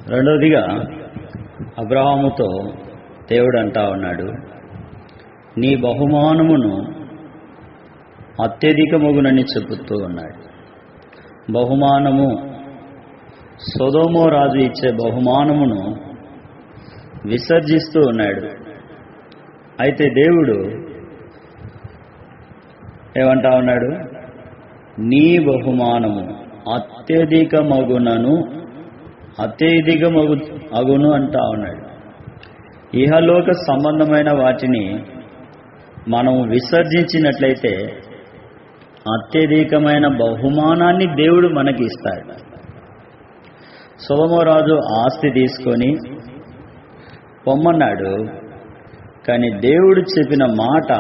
రెండవదిగా అబ్రహాముతో దేవుడు అంటా ఉన్నాడు నీ బహుమానమును అత్యధికమగునని చెబుతూ ఉన్నాడు బహుమానము సొదోమో రాజు ఇచ్చే బహుమానమును విసర్జిస్తూ ఉన్నాడు అయితే దేవుడు ఏమంటా ఉన్నాడు నీ బహుమానము అత్యధిక మగునను అత్యధిక మగు అగును అంటా ఉన్నాడు ఇహలోక సంబంధమైన వాటిని మనం విసర్జించినట్లయితే అత్యధికమైన బహుమానాన్ని దేవుడు మనకి ఇస్తాడు సోమరాజు ఆస్తి తీసుకొని పొమ్మన్నాడు కానీ దేవుడు చెప్పిన మాట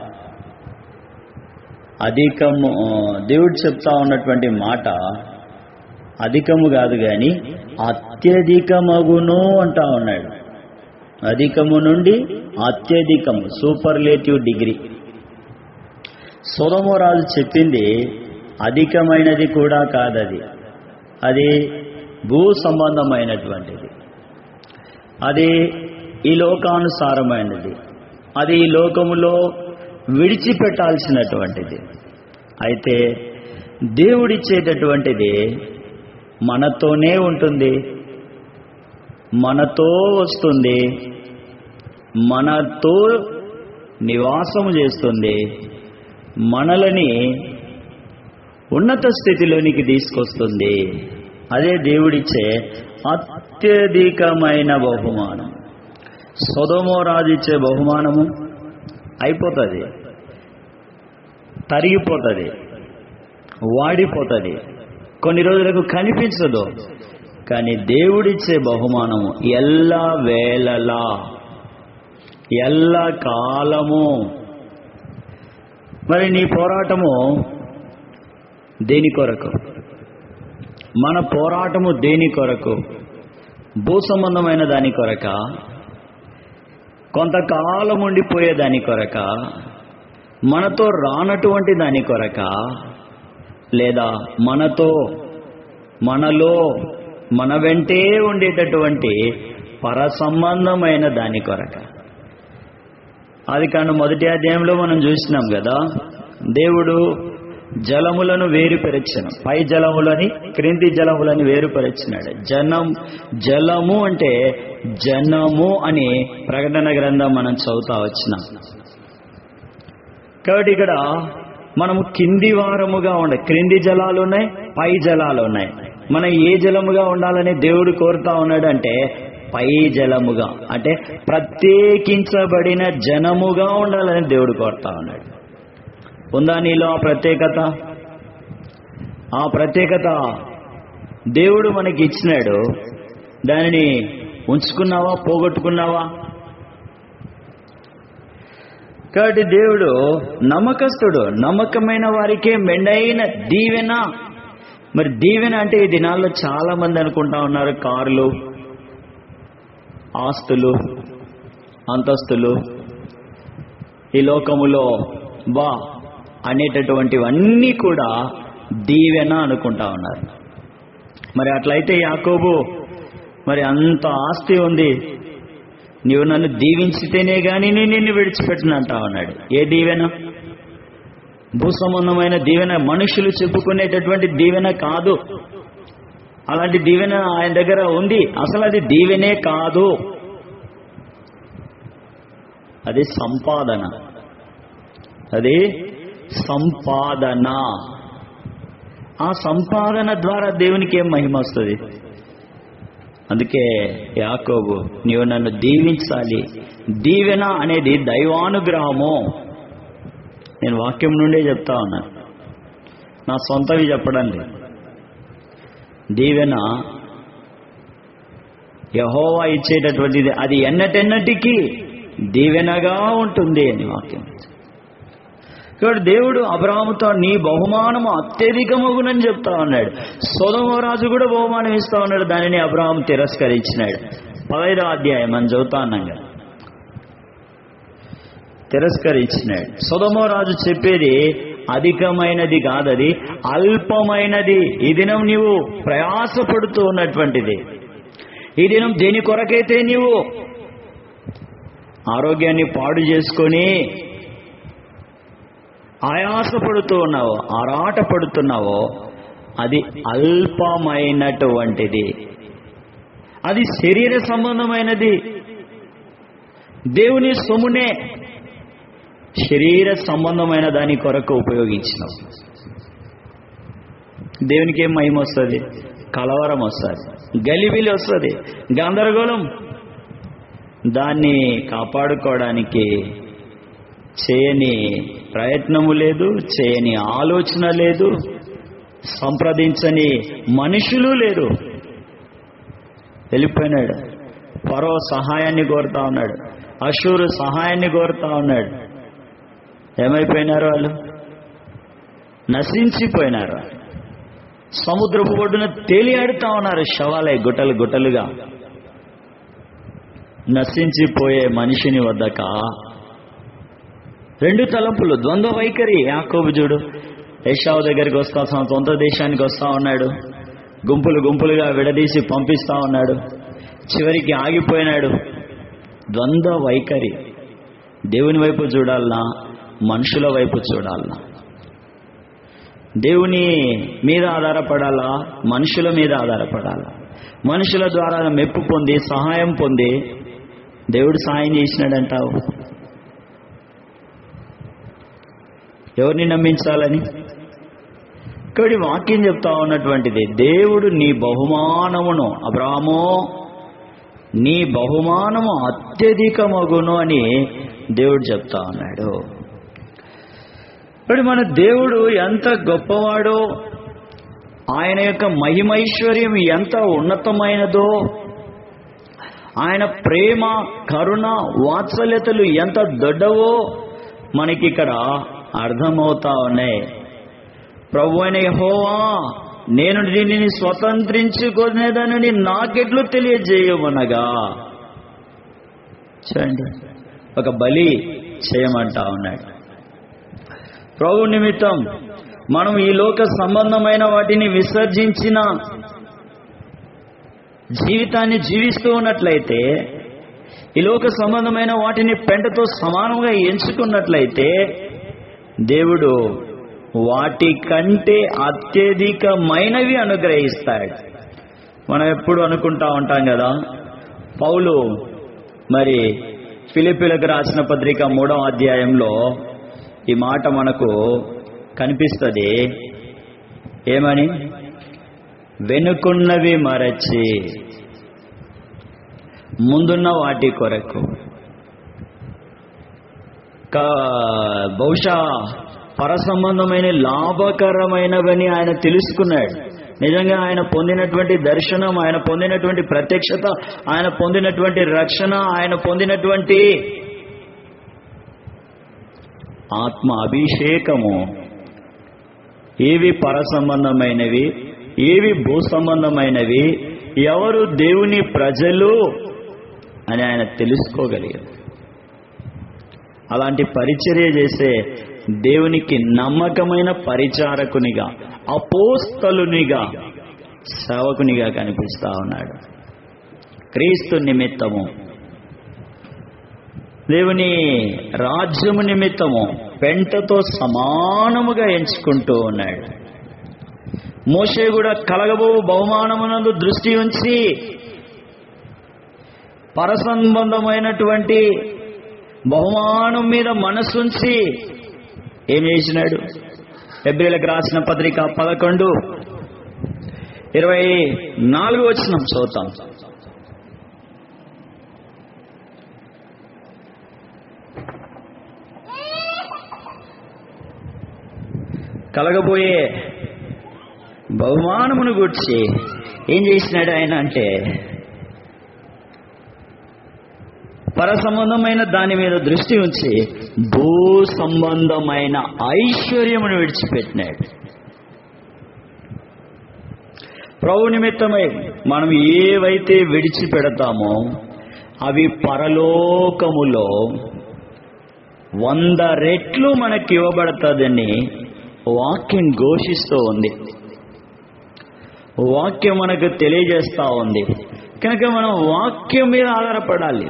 అధికము దేవుడు చెప్తా ఉన్నటువంటి మాట అధికము కాదు కానీ అత్యధికమగును అంటా ఉన్నాడు అధికము నుండి అత్యధికము సూపర్లేటివ్ డిగ్రీ సొలమోరాజు చెప్పింది అధికమైనది కూడా కాదది అది భూ సంబంధమైనటువంటిది అది ఈ లోకానుసారమైనది అది ఈ లోకములో విడిచిపెట్టాల్సినటువంటిది అయితే దేవుడిచ్చేటటువంటిది మనతోనే ఉంటుంది మనతో వస్తుంది మనతో నివాసము చేస్తుంది మనలని ఉన్నత స్థితిలోనికి తీసుకొస్తుంది అదే దేవుడిచ్చే అత్యధికమైన బహుమానం సొదమో రాజు ఇచ్చే బహుమానము అయిపోతుంది తరిగిపోతుంది వాడిపోతుంది కొన్ని రోజులకు కనిపించదు కానీ దేవుడిచ్చే బహుమానము ఎల్ల వేళలా ఎల్ల కాలము మరి నీ పోరాటము దేని కొరకు మన పోరాటము దేని కొరకు భూ సంబంధమైన దాని కొరక కొంతకాలం ఉండిపోయే దాని కొరక మనతో రానటువంటి దాని కొరక లేదా మనతో మనలో మన వెంటే ఉండేటటువంటి పర సంబంధమైన దాని కొరక అది కాను మొదటి అధ్యాయంలో మనం చూసినాం కదా దేవుడు జలములను వేరుపరిచను పై జలములని క్రింది జలములని వేరుపరిచినాడు జనం జలము అంటే జనము అని ప్రకటన గ్రంథం మనం చదువుతా వచ్చినాం కాబట్టి ఇక్కడ మనము కింది వారముగా ఉండే క్రింది జలాలు ఉన్నాయి పై జలాలు ఉన్నాయి మనం ఏ జలముగా ఉండాలని దేవుడు కోరుతా ఉన్నాడు అంటే పై జలముగా అంటే ప్రత్యేకించబడిన జనముగా ఉండాలని దేవుడు కోరుతా ఉన్నాడు ఉందా నీలో ఆ ప్రత్యేకత ఆ ప్రత్యేకత దేవుడు మనకి ఇచ్చినాడు దానిని ఉంచుకున్నావా పోగొట్టుకున్నావా కాబట్టి దేవుడు నమ్మకస్తుడు నమ్మకమైన వారికే మెండైన దీవెన మరి దీవెన అంటే ఈ దినాల్లో చాలా మంది అనుకుంటా ఉన్నారు కార్లు ఆస్తులు అంతస్తులు ఈ లోకములో బా అనేటటువంటివన్నీ కూడా దీవెన అనుకుంటా ఉన్నారు మరి అట్లయితే యాకోబు మరి అంత ఆస్తి ఉంది నీవు నన్ను దీవించితేనే గాని నేను నిన్ను విడిచిపెట్టిన అంటా ఉన్నాడు ఏ దీవెన భూ సంబంధమైన దీవెన మనుషులు చెప్పుకునేటటువంటి దీవెన కాదు అలాంటి దీవెన ఆయన దగ్గర ఉంది అసలు అది దీవెనే కాదు అది సంపాదన అది సంపాదన ఆ సంపాదన ద్వారా దేవునికి ఏం మహిమ వస్తుంది అందుకే యాకోబు నీవు నన్ను దీవించాలి దీవెన అనేది దైవానుగ్రహము నేను వాక్యం నుండే చెప్తా ఉన్నా నా సొంతవి చెప్పడం లేదు దీవెన యహోవా ఇచ్చేటటువంటిది అది ఎన్నటెన్నటికీ దీవెనగా ఉంటుంది అని వాక్యం కాబట్టి దేవుడు అబ్రాహముతో నీ బహుమానము అత్యధికమగునని చెప్తా ఉన్నాడు సోదమరాజు కూడా బహుమానం ఇస్తా ఉన్నాడు దానిని అబ్రాహం తిరస్కరించినాడు పదహైదో అధ్యాయం అని చదువుతా ఉన్నాం కదా తిరస్కరించినాడు సొదమోరాజు చెప్పేది అధికమైనది కాదది అల్పమైనది ఈ దినం నీవు ప్రయాసపడుతూ ఉన్నటువంటిది ఈ దినం దేని కొరకైతే నీవు ఆరోగ్యాన్ని పాడు చేసుకొని ఆయాసపడుతూ ఉన్నావో ఆరాట పడుతున్నావో అది అల్పమైనటువంటిది అది శరీర సంబంధమైనది దేవుని సొమ్మునే శరీర సంబంధమైన దాని కొరకు ఉపయోగించినావు దేవునికి ఏం మహిమ వస్తుంది కలవరం వస్తుంది గలిబిలి వస్తుంది గందరగోళం దాన్ని కాపాడుకోవడానికి చేయని ప్రయత్నము లేదు చేయని ఆలోచన లేదు సంప్రదించని మనుషులు లేరు వెళ్ళిపోయినాడు పరో సహాయాన్ని కోరుతా ఉన్నాడు అశూరు సహాయాన్ని కోరుతా ఉన్నాడు ఏమైపోయినారు వాళ్ళు నశించిపోయినారు సముద్రపు ఒడ్డున తేలియాడుతా ఉన్నారు శవాలే గుట్టలు గుట్టలుగా నశించిపోయే మనిషిని వద్దక రెండు తలంపులు ద్వంద్వ వైఖరి యాకోబు చూడు ఏషావు దగ్గరికి వస్తా తన సొంత దేశానికి వస్తా ఉన్నాడు గుంపులు గుంపులుగా విడదీసి పంపిస్తా ఉన్నాడు చివరికి ఆగిపోయినాడు ద్వంద్వ వైఖరి దేవుని వైపు చూడాలనా మనుషుల వైపు చూడాలనా దేవుని మీద ఆధారపడాలా మనుషుల మీద ఆధారపడాలా మనుషుల ద్వారా మెప్పు పొంది సహాయం పొంది దేవుడు సాయం చేసినాడంటావు ఎవరిని నమ్మించాలని ఇక్కడ వాక్యం చెప్తా ఉన్నటువంటిది దేవుడు నీ బహుమానమును అబ్రామో నీ బహుమానము అత్యధికమగును అని దేవుడు చెప్తా ఉన్నాడు ఇప్పుడు మన దేవుడు ఎంత గొప్పవాడో ఆయన యొక్క మహిమైశ్వర్యం ఎంత ఉన్నతమైనదో ఆయన ప్రేమ కరుణ వాత్సల్యతలు ఎంత దొడ్డవో మనకి ఇక్కడ అర్థమవుతా ఉన్నాయి ప్రభు అయిన యెహోవా నేను దీనిని స్వతంత్రించుకునేదానని నాకెట్లు తెలియజేయమనగా చూడండి ఒక బలి చేయమంటా ఉన్నాడు ప్రభు నిమిత్తం మనం ఈ లోక సంబంధమైన వాటిని విసర్జించిన జీవితాన్ని జీవిస్తూ ఉన్నట్లయితే ఈ లోక సంబంధమైన వాటిని పెంటతో సమానంగా ఎంచుకున్నట్లయితే దేవుడు వాటి కంటే అత్యధికమైనవి అనుగ్రహిస్తాడు మనం ఎప్పుడు అనుకుంటా ఉంటాం కదా పౌలు మరి ఫిలిపిలకు రాసిన పత్రిక మూడవ అధ్యాయంలో ఈ మాట మనకు కనిపిస్తుంది ఏమని వెనుకున్నవి మరచి ముందున్న వాటి కొరకు కా- బహుశా పరసంబంధమైన లాభకరమైనవని ఆయన తెలుసుకున్నాడు నిజంగా ఆయన పొందినటువంటి దర్శనం ఆయన పొందినటువంటి ప్రత్యక్షత ఆయన పొందినటువంటి రక్షణ ఆయన పొందినటువంటి ఆత్మ అభిషేకము ఏవి పర సంబంధమైనవి ఏవి భూ సంబంధమైనవి ఎవరు దేవుని ప్రజలు అని ఆయన తెలుసుకోగలిగారు అలాంటి పరిచర్య చేసే దేవునికి నమ్మకమైన పరిచారకునిగా అపోస్తలునిగా సేవకునిగా కనిపిస్తా ఉన్నాడు క్రీస్తు నిమిత్తము దేవుని రాజ్యము నిమిత్తము పెంటతో సమానముగా ఎంచుకుంటూ ఉన్నాడు మోషే కూడా కలగబో బహుమానమునందు దృష్టి ఉంచి పరసంబంధమైనటువంటి బహుమానం మీద మనసుంచి ఏం చేసినాడు ఎబ్రిలకు రాసిన పత్రిక పదకొండు ఇరవై నాలుగు వచ్చిన చూద్దాం కలగబోయే బహుమానమును గుర్చి ఏం చేసినాడు ఆయన అంటే పర సంబంధమైన దాని మీద దృష్టి ఉంచి భూ సంబంధమైన ఐశ్వర్యమును విడిచిపెట్టినాడు ప్రభు నిమిత్తమై మనం ఏవైతే విడిచిపెడతామో అవి పరలోకములో వంద రెట్లు మనకి ఇవ్వబడుతుందని వాక్యం ఘోషిస్తూ ఉంది వాక్యం మనకు తెలియజేస్తా ఉంది కనుక మనం వాక్యం మీద ఆధారపడాలి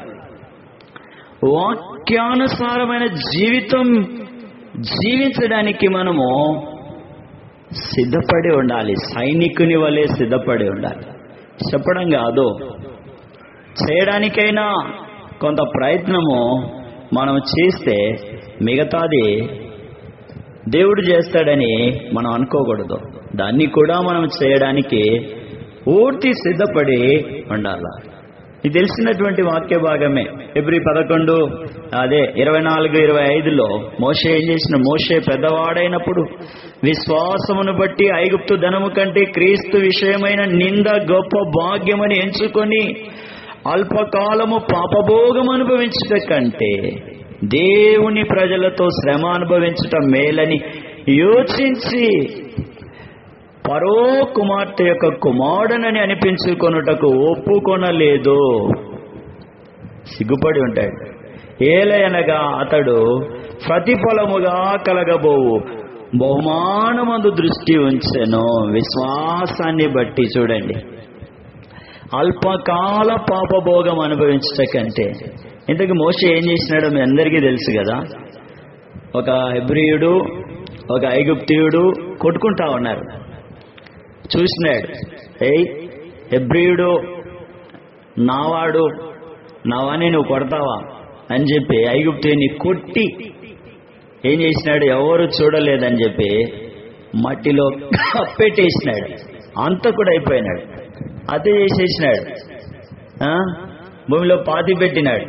వాక్యానుసారమైన జీవితం జీవించడానికి మనము సిద్ధపడి ఉండాలి సైనికుని వలె సిద్ధపడి ఉండాలి చెప్పడం కాదు చేయడానికైనా కొంత ప్రయత్నము మనం చేస్తే మిగతాది దేవుడు చేస్తాడని మనం అనుకోకూడదు దాన్ని కూడా మనం చేయడానికి పూర్తి సిద్ధపడి ఉండాలి ఇది తెలిసినటువంటి వాక్య భాగమే ఎబ్రి పదకొండు అదే ఇరవై నాలుగు ఇరవై ఐదులో మోషే ఏం చేసిన మోషే పెద్దవాడైనప్పుడు విశ్వాసమును బట్టి ఐగుప్తు ధనము కంటే క్రీస్తు విషయమైన నింద గొప్ప భాగ్యమని ఎంచుకొని అల్పకాలము పాపభోగం అనుభవించుట కంటే దేవుని ప్రజలతో శ్రమ అనుభవించటం మేలని యోచించి పరో కుమార్తె యొక్క కుమారుడనని అనిపించుకొనుటకు ఒప్పుకొనలేదు సిగ్గుపడి ఉంటాడు ఏలయనగా అతడు ప్రతిఫలముగా కలగబోవు బహుమానమందు దృష్టి ఉంచెను విశ్వాసాన్ని బట్టి చూడండి అల్పకాల పాపభోగం అనుభవించట కంటే ఇంతకు మోస ఏం చేసినాడో మీ అందరికీ తెలుసు కదా ఒక హెబ్రియుడు ఒక ఐగుప్తియుడు కొట్టుకుంటా ఉన్నారు చూసినాడు ఏయ్ హెబ్రియుడు నావాడు నావాని నువ్వు కొడతావా అని చెప్పి ఐగుప్తుని కొట్టి ఏం చేసినాడు ఎవరు చూడలేదని చెప్పి మట్టిలో కప్పెట్టేసినాడు అంత కూడా అయిపోయినాడు అదే చేసేసినాడు ఆ? భూమిలో పాతి పెట్టినాడు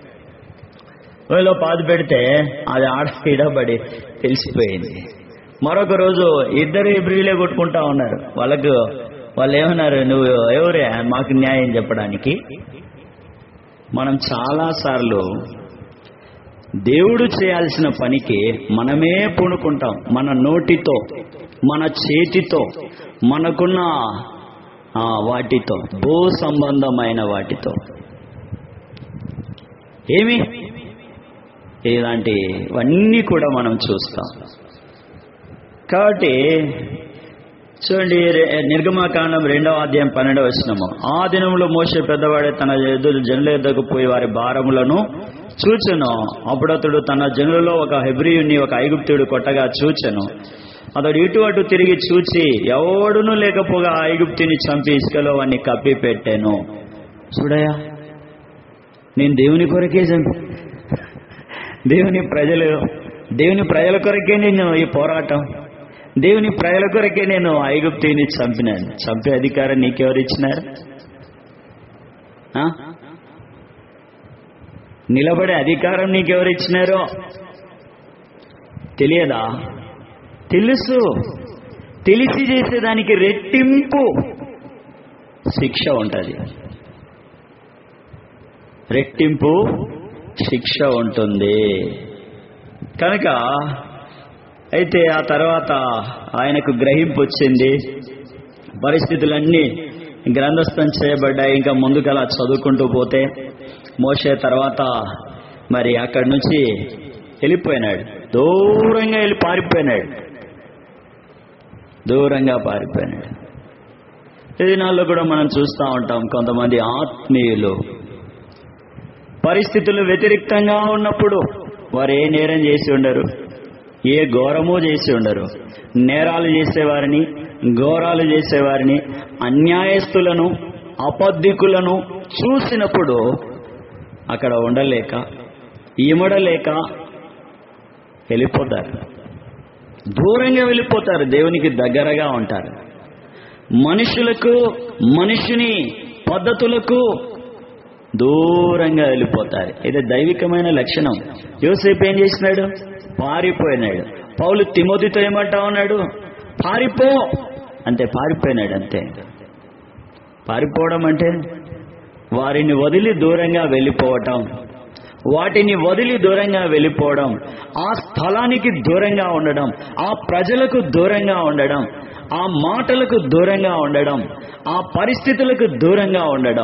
భూమిలో పాతి పెడితే అది ఆడ ఈడబడి తెలిసిపోయింది మరొక రోజు ఇద్దరు ఇబ్రిలే కొట్టుకుంటా ఉన్నారు వాళ్ళకు వాళ్ళు ఏమన్నారు నువ్వు ఎవరే మాకు న్యాయం చెప్పడానికి మనం చాలా సార్లు దేవుడు చేయాల్సిన పనికి మనమే పూనుకుంటాం మన నోటితో మన చేతితో మనకున్న ఆ, వాటితో భూ సంబంధమైన వాటితో ఏమి ఇలాంటివన్నీ కూడా మనం చూస్తాం కాబట్టి చూడండి రె- నిర్గమాకాండం రెండవ అధ్యాయం పన్నెండవ వచనము ఆ దినంలో మోసే పెద్దవాడే తన ఎదురు జనుల ఎద్దకు పోయి వారి భారములను చూచెను అప్పుడు అతడు తన జనులలో ఒక హెబ్రియుని ఒక ఐగుప్తుడు కొట్టగా చూచెను అతడు ఇటు అటు తిరిగి చూచి ఎవడునూ లేకపోగా ఆ ఐగుప్తిని చంపి ఇసుకలో వాడిని కప్పి పెట్టాను చూడయా నేను దేవుని కొరకే చంపి దేవుని ప్రజలు దేవుని ప్రజల కొరకే నేను ఈ పోరాటం దేవుని ప్రజల కొరకే నేను ఐగుప్తిని చంపినాను చంపే అధికారం నీకెవరు ఇచ్చినారు ఆ? నిలబడే అధికారం నీకెవరు ఇచ్చినారో తెలియదా తెలుసు తెలిసి చేసేదానికి రెట్టింపు శిక్ష ఉంటుంది రెట్టింపు శిక్ష ఉంటుంది కనుక అయితే ఆ తర్వాత ఆయనకు గ్రహింపు వచ్చింది పరిస్థితులన్నీ గ్రంథస్థం చేయబడ్డాయి ఇంకా ముందుకు అలా చదువుకుంటూ పోతే మోసే తర్వాత మరి అక్కడి నుంచి వెళ్ళిపోయినాడు దూరంగా వెళ్ళి పారిపోయినాడు దూరంగా పారిపోయినాడు ఈ దినాల్లో కూడా మనం చూస్తూ ఉంటాం కొంతమంది ఆత్మీయులు పరిస్థితులు వ్యతిరేక్తంగా ఉన్నప్పుడు వారు ఏ నేరం చేసి ఉండరు ఏ ఘోరము చేసి ఉండరు నేరాలు చేసేవారిని ఘోరాలు చేసేవారిని అన్యాయస్తులను అబద్ధికులను చూసినప్పుడు అక్కడ ఉండలేక ఇమడలేక వెళ్ళిపోతారు దూరంగా వెళ్ళిపోతారు దేవునికి దగ్గరగా ఉంటారు మనుషులకు మనుషుని పద్ధతులకు దూరంగా వెళ్ళిపోతారు ఇది దైవికమైన లక్షణం యోసేపు ఏం చేసినాడు పారిపోయినాడు పౌలు తిమోతితో ఏమంటా ఉన్నాడు పారిపో అంతే పారిపోయినాడు అంతే పారిపోవడం అంటే వారిని వదిలి దూరంగా వెళ్ళిపోవటం వాటిని వదిలి దూరంగా వెళ్ళిపోవడం ఆ స్థలానికి దూరంగా ఉండడం ఆ ప్రజలకు దూరంగా ఉండడం ఆ మాటలకు దూరంగా ఉండడం ఆ పరిస్థితులకు దూరంగా ఉండడం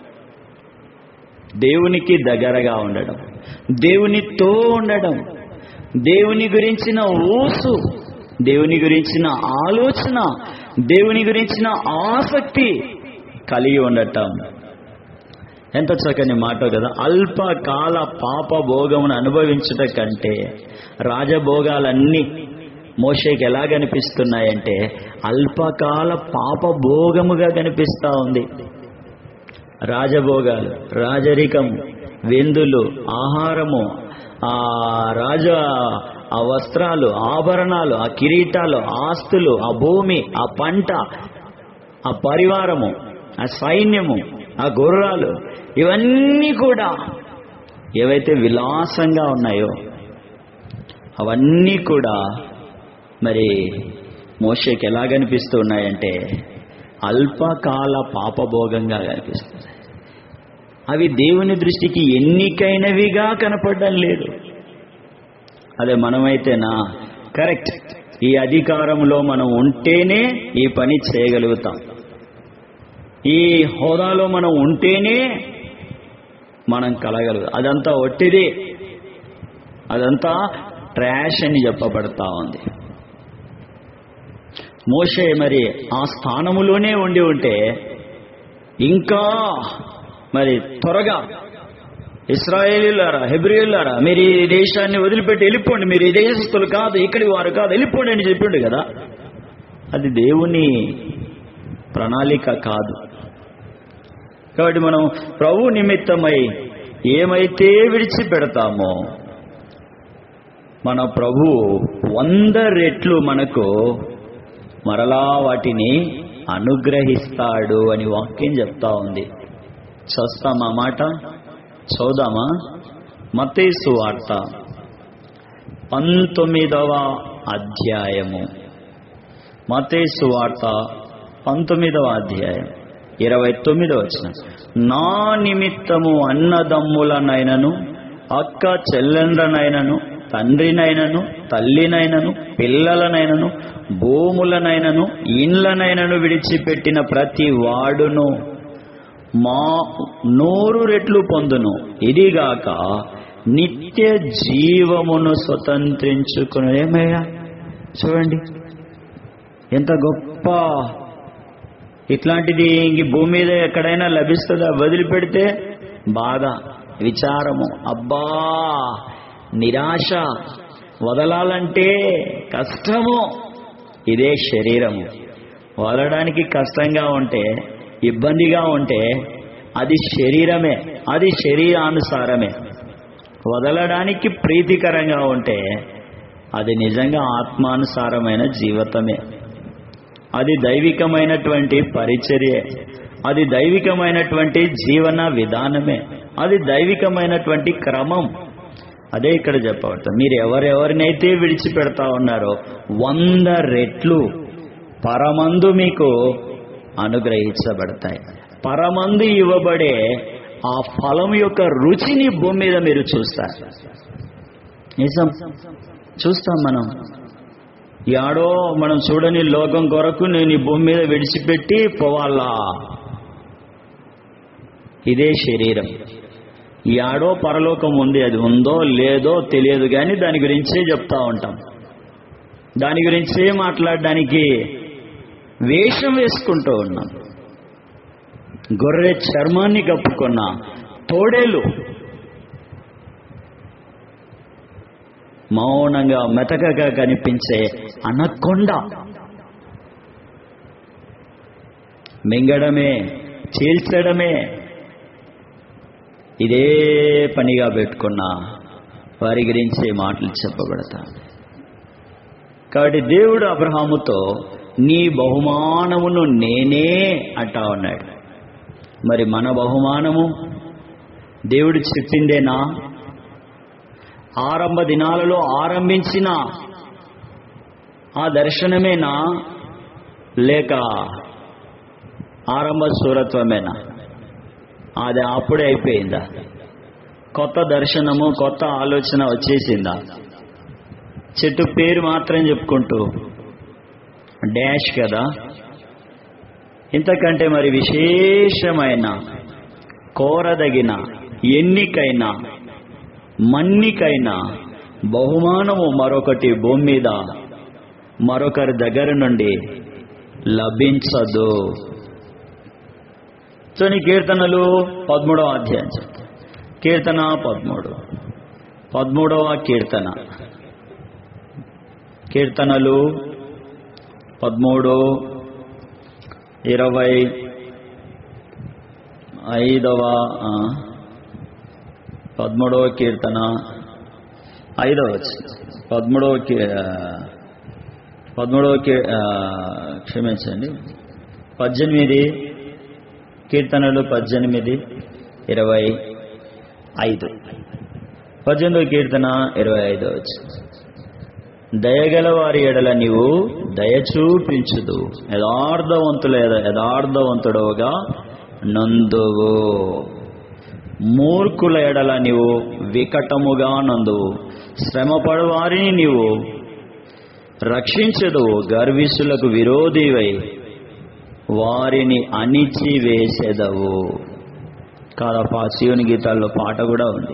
దేవునికి దగ్గరగా ఉండడం దేవునితో ఉండడం దేవుని గురించిన ఊసు దేవుని గురించిన ఆలోచన దేవుని గురించిన ఆసక్తి కలిగి ఉండటం ఎంత చక్కని మాట కదా అల్పకాల పాప భోగమును అనుభవించుట కంటే రాజభోగాలన్నీ మోషేకి ఎలా కనిపిస్తున్నాయంటే అల్పకాల పాప భోగముగా కనిపిస్తా ఉంది రాజభోగాలు రాజరికము వెందులు ఆహారము ఆ రాజ ఆ వస్త్రాలు ఆభరణాలు ఆ కిరీటాలు ఆస్తులు ఆ భూమి ఆ పంట ఆ పరివారము ఆ సైన్యము ఆ గుర్రాలు ఇవన్నీ కూడా ఏవైతే విలాసంగా ఉన్నాయో అవన్నీ కూడా మరి మోషకి ఎలా కనిపిస్తూ ఉన్నాయంటే అల్పకాల పాపభోగంగా కనిపిస్తుంది అవి దేవుని దృష్టికి ఎన్నికైనవిగా కనపడడం లేదు అదే మనమైతేనా కరెక్ట్ ఈ అధికారంలో మనం ఉంటేనే ఈ పని చేయగలుగుతాం ఈ హోదాలో మనం ఉంటేనే మనం కలగలుగు అదంతా ఒట్టిది అదంతా ట్రాష్ అని చెప్పబడతా ఉంది మోషే మరి ఆ స్థానములోనే ఉండి ఉంటే ఇంకా మరి త్వరగా ఇస్రాయేలీలారా హెబ్రియులారా మీరు ఈ దేశాన్ని వదిలిపెట్టి వెళ్ళిపోండి మీరు ఈ దేశస్తులు కాదు ఇక్కడి వారు కాదు వెళ్ళిపోండి అని చెప్పిండు కదా అది దేవుని ప్రణాళిక కాదు కాబట్టి మనం ప్రభు నిమిత్తమై ఏమైతే విడిచిపెడతామో మన ప్రభు వంద రెట్లు మనకు మరలా వాటిని అనుగ్రహిస్తాడు అని వాక్యం చెప్తా ఉంది చూస్తామా మాట చూద్దామా మతేసు వార్త పంతొమ్మిదవ అధ్యాయము మతేసు వార్త పంతొమ్మిదవ అధ్యాయం ఇరవై తొమ్మిదవ వచ్చిన నా నిమిత్తము అన్నదమ్ములనైనను అక్క చెల్లెండ్రనైనను తండ్రినైనను తల్లినైనను పిల్లలనైనను భూములనైనను ఇండ్లనైనను విడిచిపెట్టిన ప్రతి వాడును మా నూరు రెట్లు పొందును ఇదిగాక నిత్య జీవమును స్వతంత్రించుకుని ఏమయ్యా చూడండి ఎంత గొప్ప ఇట్లాంటిది ఇంక భూమి మీద ఎక్కడైనా లభిస్తుందా వదిలిపెడితే బాధ విచారము అబ్బా నిరాశ వదలాలంటే కష్టము ఇదే శరీరము వదలడానికి కష్టంగా ఉంటే ఇబ్బందిగా ఉంటే అది శరీరమే అది శరీరానుసారమే వదలడానికి ప్రీతికరంగా ఉంటే అది నిజంగా ఆత్మానుసారమైన జీవితమే అది దైవికమైనటువంటి పరిచర్యే అది దైవికమైనటువంటి జీవన విధానమే అది దైవికమైనటువంటి క్రమం అదే ఇక్కడ చెప్పబడుతుంది మీరు ఎవరెవరినైతే విడిచిపెడతా ఉన్నారో వంద రెట్లు పరమందు మీకు అనుగ్రహించబడతాయి పరమందు ఇవ్వబడే ఆ ఫలం యొక్క రుచిని భూమి మీద మీరు చూస్తారు నిజం చూస్తాం మనం యాడో మనం చూడని లోకం కొరకు నేను ఈ భూమి మీద విడిచిపెట్టి పోవాలా ఇదే శరీరం యాడో పరలోకం ఉంది అది ఉందో లేదో తెలియదు కానీ దాని గురించే చెప్తా ఉంటాం దాని గురించే మాట్లాడడానికి వేషం వేసుకుంటూ ఉన్నాం గొర్రె చర్మాన్ని కప్పుకున్న తోడేలు మౌనంగా మెతకగా కనిపించే అనకొండ మింగడమే చీల్చడమే ఇదే పనిగా పెట్టుకున్న వారి గురించి మాటలు చెప్పబడతా కాబట్టి దేవుడు అబ్రహాముతో నీ బహుమానమును నేనే అంటా ఉన్నాడు మరి మన బహుమానము దేవుడు చెప్పిందేనా ఆరంభ దినాలలో ఆరంభించిన ఆ దర్శనమేనా లేక ఆరంభ సూరత్వమేనా అది అప్పుడే అయిపోయిందా కొత్త దర్శనము కొత్త ఆలోచన వచ్చేసిందా చెట్టు పేరు మాత్రం చెప్పుకుంటూ డాష్ కదా ఇంతకంటే మరి విశేషమైన కోరదగిన ఎన్నికైన మన్నికైన బహుమానము మరొకటి భూమి మీద మరొకరి దగ్గర నుండి లభించదు సో నీ కీర్తనలు పదమూడవ అధ్యాయం చెప్తా కీర్తన పదమూడు పదమూడవ కీర్తన కీర్తనలు పదమూడు ఇరవై ఐదవ ఆ, పదమూడవ కీర్తన ఐదవ వచనం. పదమూడవ కీ- ఆ, పదమూడవ కీ- ఆ, క్షమించండి పద్దెనిమిది కీర్తనలు పద్దెనిమిది ఇరవై ఐదు పద్దెనిమిదవ కీర్తన ఇరవై ఐదో వచనం. దయగల వారి ఎడల నీవు దయ చూపించుదు యథార్థవంతుల ఎడ- యథార్థవంతుడవుగా నందువు మూర్ఖుల ఎడల నీవు వికటముగా నందువు శ్రమపడు వారిని నీవు రక్షించదు గర్విష్ఠులకు విరోధివై వారిని అణిచి వేసేదవు కాదప్ప శివుని గీతాల్లో పాట కూడా ఉంది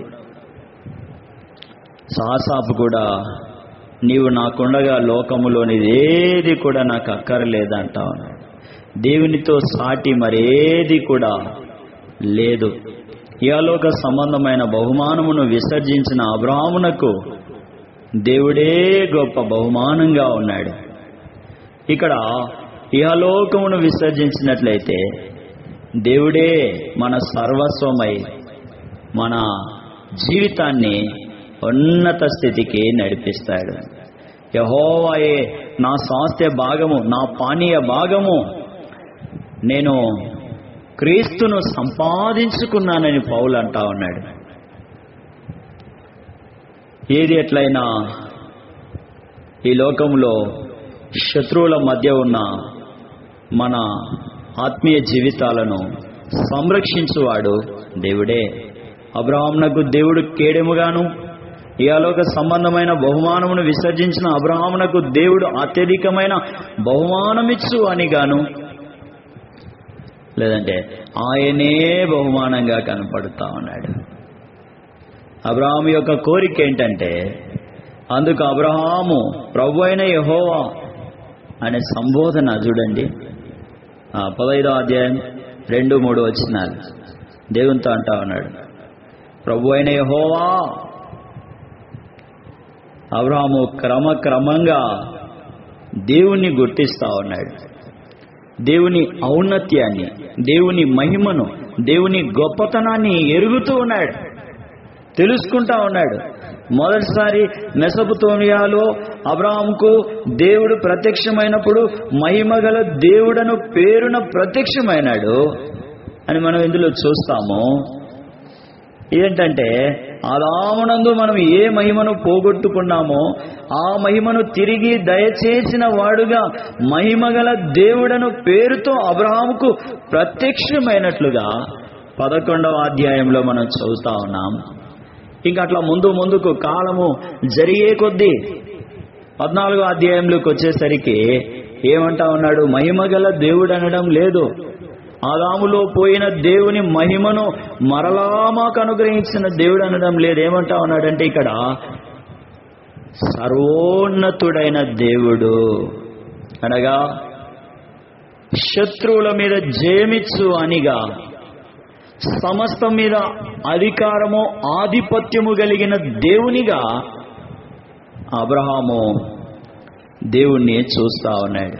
సాసాపు కూడా నీవు నాకుండగా లోకములోనిది ఏది కూడా నాకు అక్కర్లేదంటావు దేవునితో సాటి మరేది కూడా లేదు ఇహలోక సంబంధమైన బహుమానమును విసర్జించిన అబ్రాహ్మునకు దేవుడే గొప్ప బహుమానంగా ఉన్నాడు ఇక్కడ ఇహలోకమును విసర్జించినట్లయితే దేవుడే మన సర్వస్వమై మన జీవితాన్ని ఉన్నత స్థితికి నడిపిస్తాడు యహోవాయే నా స్వాస్థ్య భాగము నా పానీయ భాగము నేను క్రీస్తును సంపాదించుకున్నానని పౌలు అంటా ఉన్నాడు ఏది ఎట్లయినా ఈ లోకంలో శత్రువుల మధ్య ఉన్న మన ఆత్మీయ జీవితాలను సంరక్షించువాడు దేవుడే అబ్రహామునకు దేవుడు కేడెముగాను ఇయాలోక సంబంధమైన బహుమానమును విసర్జించిన అబ్రహామునకు దేవుడు అత్యధికమైన బహుమానమిచ్చు అని గాను లేదంటే ఆయనే బహుమానంగా కనపడుతా ఉన్నాడు అబ్రహాము యొక్క కోరిక ఏంటంటే అందుకు అబ్రహాము ప్రభు అయిన యహోవా అనే సంబోధన చూడండి ఆ, పదైదో అధ్యాయం రెండు మూడు వచ్చినాలు దేవునితో అంటా ఉన్నాడు ప్రభు అయిన యహోవా అబ్రహాము క్రమక్రమంగా దేవుణ్ణి గుర్తిస్తా ఉన్నాడు దేవుని ఔన్నత్యాన్ని దేవుని మహిమను దేవుని గొప్పతనాన్ని ఎరుగుతూ ఉన్నాడు తెలుసుకుంటా ఉన్నాడు మొదటిసారి మెసపుతోనియాలో అబ్రాహాంకు దేవుడు ప్రత్యక్షమైనప్పుడు మహిమగల దేవుడను పేరున ప్రత్యక్షమైనాడు అని మనం ఇందులో చూస్తాము ఏంటంటే ఆదామునందు మనం ఏ మహిమను పోగొట్టుకున్నామో ఆ మహిమను తిరిగి దయచేసిన వాడుగా మహిమగల దేవుడను పేరుతో అబ్రహాముకు ప్రత్యక్షమైనట్లుగా పదకొండవ అధ్యాయంలో మనం చదువుతా ఉన్నాం ఇంకా అట్లా ముందు ముందుకు కాలము జరిగే కొద్దీ పద్నాలుగో అధ్యాయంలోకి వచ్చేసరికి ఏమంటా ఉన్నాడు మహిమగల దేవుడు అనడం లేదు ఆదాములో పోయిన దేవుని మహిమను మరలా మాకు అనుగ్రహించిన దేవుడు అనడం లేదు ఏమంటా ఉన్నాడంటే ఇక్కడ సర్వోన్నతుడైన దేవుడు అనగా శత్రువుల మీద జయమిచ్చు అనిగా సమస్తం మీద అధికారము ఆధిపత్యము కలిగిన దేవునిగా అబ్రహాము దేవుణ్ణి చూస్తా ఉన్నాడు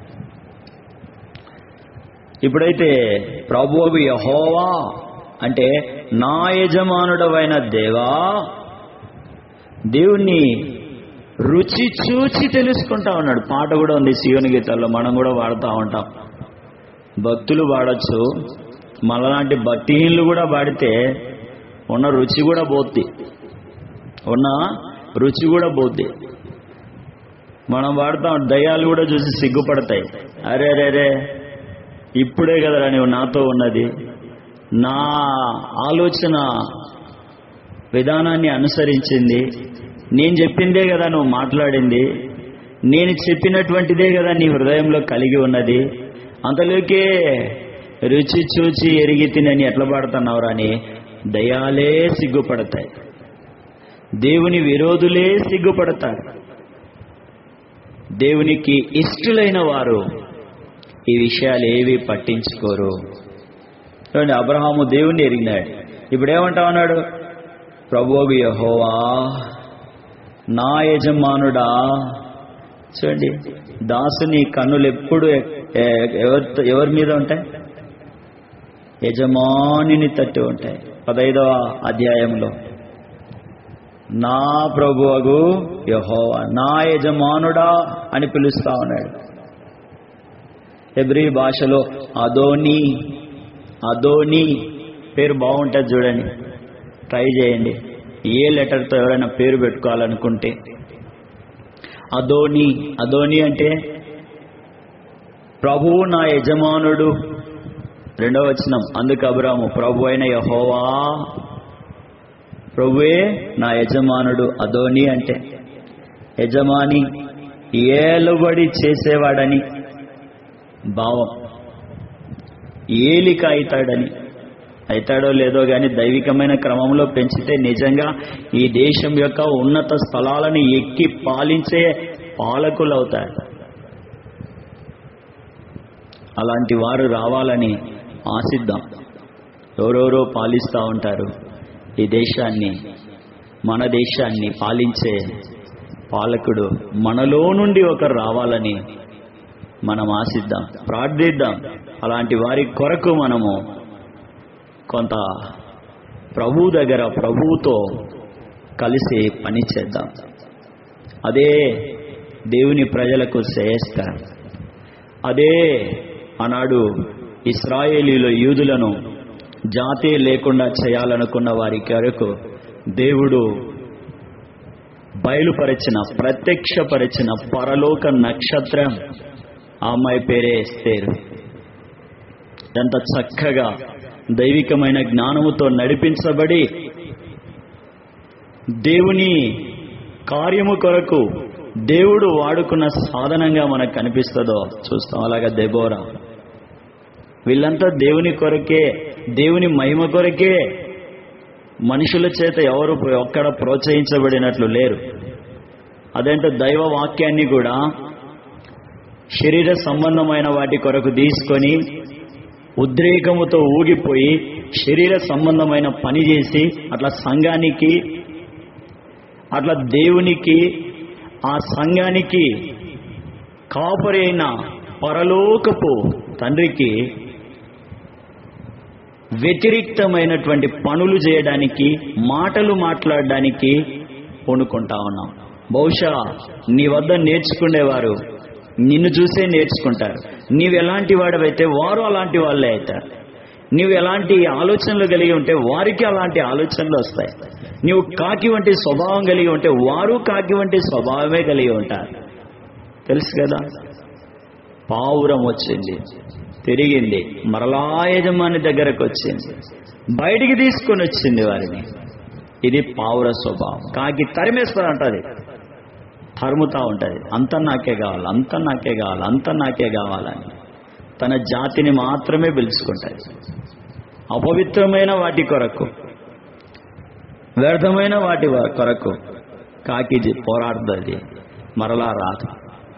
ఇప్పుడైతే ప్రభువు యహోవా అంటే నా యజమానుడవైన దేవా దేవుణ్ణి రుచి చూచి తెలుసుకుంటా ఉన్నాడు పాట కూడా ఉంది శివుని గీతాల్లో మనం కూడా వాడుతూ ఉంటాం భక్తులు పాడొచ్చు మనలాంటి భక్తిహీనులు కూడా పాడితే ఉన్న రుచి కూడా పోద్ది ఉన్న రుచి కూడా పోద్ది మనం వాడతాం దయ్యాలు కూడా చూసి సిగ్గుపడతాయి అరే అరే అరే ఇప్పుడే కదరా నువ్వు నాతో ఉన్నది నా ఆలోచన విధానాన్ని అనుసరించింది నేను చెప్పిందే కదా నువ్వు మాట్లాడింది నేను చెప్పినటువంటిదే కదా నీ హృదయంలో కలిగి ఉన్నది అంతలోకే రుచి చూచి ఎరిగి తినని ఎట్లా పాడుతున్నావురా అని దయాలే సిగ్గుపడతాయి దేవుని విరోధులే సిగ్గుపడతారు దేవునికి ఇష్టలైన వారు ఈ విషయాలు ఏవి పట్టించుకోరు చూడండి అబ్రహాము దేవుణ్ణి ఎరిగినాడు ఇప్పుడు ఏమంటా ఉన్నాడు ప్రభువు యహోవా నా యజమానుడా చూడండి దాసుని కన్నులు ఎప్పుడు ఎవరి ఎవరి మీద ఉంటాయి యజమానిని తట్టి ఉంటాయి పదైదవ అధ్యాయంలో నా ప్రభువగు యహోవా నా యజమానుడా అని పిలుస్తా ఉన్నాడు ఎబ్రి భాషలో అదోని అదోని పేరు బాగుంటుంది చూడండి ట్రై చేయండి ఏ లెటర్తో ఎవరైనా పేరు పెట్టుకోవాలనుకుంటే అదోని అదోని అంటే ప్రభువు నా యజమానుడు రెండవ వచనం అందుకు అబ్రాము ప్రభు అయిన యహోవా ప్రభువే నా యజమానుడు అదోని అంటే యజమాని ఏలుబడి చేసేవాడని భావం ఏలిక అవుతాడని అవుతాడో లేదో కానీ దైవికమైన క్రమంలో పెంచితే నిజంగా ఈ దేశం యొక్క ఉన్నత స్థలాలను ఎక్కి పాలించే పాలకులు అవుతారు అలాంటి వారు రావాలని ఆశిద్దాం ఎవరెవరో పాలిస్తూ ఉంటారు ఈ దేశాన్ని మన దేశాన్ని పాలించే పాలకుడు మనలో నుండి ఒకరు రావాలని మనం ఆశిద్దాం ప్రార్థిద్దాం అలాంటి వారి కొరకు మనము కొంత ప్రభు దగ్గర ప్రభువుతో కలిసి పని చేద్దాం అదే దేవుని ప్రజలకు శ్రేయస్కరం అదే ఆనాడు ఇస్రాయేలీలో యూదులను జాతి లేకుండా చేయాలనుకున్న వారి కొరకు దేవుడు బయలుపరిచిన ప్రత్యక్షపరిచిన పరలోక నక్షత్రం ఆ అమ్మాయి పేరే ఎస్తేరు ఎంత చక్కగా దైవికమైన జ్ఞానముతో నడిపించబడి దేవుని కార్యము కొరకు దేవుడు వాడుకున్న సాధనంగా మనకు కనిపిస్తుందో చూస్తాం అలాగా దెబోరా వీళ్ళంతా దేవుని కొరకే దేవుని మహిమ కొరకే మనుషుల చేత ఎవరు ఒక్కడ ప్రోత్సహించబడినట్లు లేరు అదేంటో దైవ వాక్యాన్ని కూడా శరీర సంబంధమైన వాటి కొరకు తీసుకొని ఉద్రేకముతో ఊగిపోయి శరీర సంబంధమైన పని చేసి అట్లా సంఘానికి అట్లా దేవునికి ఆ సంఘానికి కాపరి అయిన పరలోకపు తండ్రికి వ్యతిరిక్తమైనటువంటి పనులు చేయడానికి మాటలు మాట్లాడడానికి పూనుకుంటా ఉన్నాం బహుశా నీ వద్ద నేర్చుకునేవారు నిన్ను చూసే నేర్చుకుంటారు నీవు ఎలాంటి వాడవైతే వారు అలాంటి వాళ్ళే అవుతారు నీవు ఎలాంటి ఆలోచనలు కలిగి ఉంటే వారికి అలాంటి ఆలోచనలు వస్తాయి నీవు కాకి వంటి స్వభావం కలిగి ఉంటే వారు కాకి వంటి స్వభావమే కలిగి ఉంటారు తెలుసు కదా పావురం వచ్చింది తిరిగింది మరలా యజమాని దగ్గరకు వచ్చింది బయటికి తీసుకొని వచ్చింది వారిని ఇది పావుర స్వభావం కాకి తరిమేస్తా ఉంటుంది తరుముతా ఉంటుంది అంత నాకే కావాలి అంత నాకే కావాలి అంత నాకే కావాలని తన జాతిని మాత్రమే పిలుచుకుంటుంది అపవిత్రమైన వాటి కొరకు వ్యర్థమైన వాటి కొరకు కాకి పోరాడుతుంది మరలా రాదు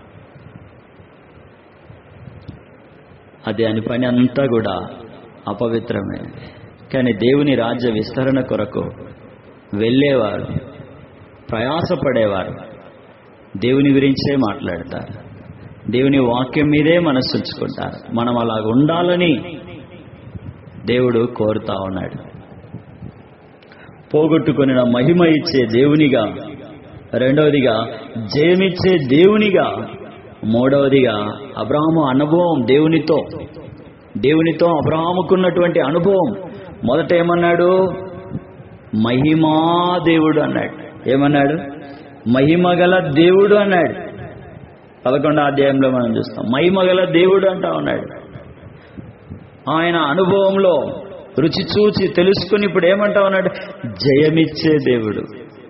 అది అని పని అంతా కూడా అపవిత్రమైనది కానీ దేవుని రాజ్య విస్తరణ కొరకు వెళ్ళేవారు ప్రయాసపడేవారు దేవుని గురించే మాట్లాడతారు దేవుని వాక్యం మీదే మనస్సు ఉంచుకుంటారు మనం అలా ఉండాలని దేవుడు కోరుతా ఉన్నాడు పోగొట్టుకుని మహిమ ఇచ్చే దేవునిగా రెండవదిగా జయమిచ్చే దేవునిగా మూడవదిగా అబ్రాహము అనుభవం దేవునితో దేవునితో అబ్రాహముకున్నటువంటి అనుభవం మొదట ఏమన్నాడు మహిమా దేవుడు అన్నాడు ఏమన్నాడు మహిమగల దేవుడు అన్నాడు పదకొండో అధ్యాయంలో మనం చూస్తాం మహిమగల దేవుడు అంటా ఉన్నాడు ఆయన అనుభవంలో రుచి చూచి తెలుసుకుని ఇప్పుడు ఏమంటా ఉన్నాడు జయమిచ్చే దేవుడు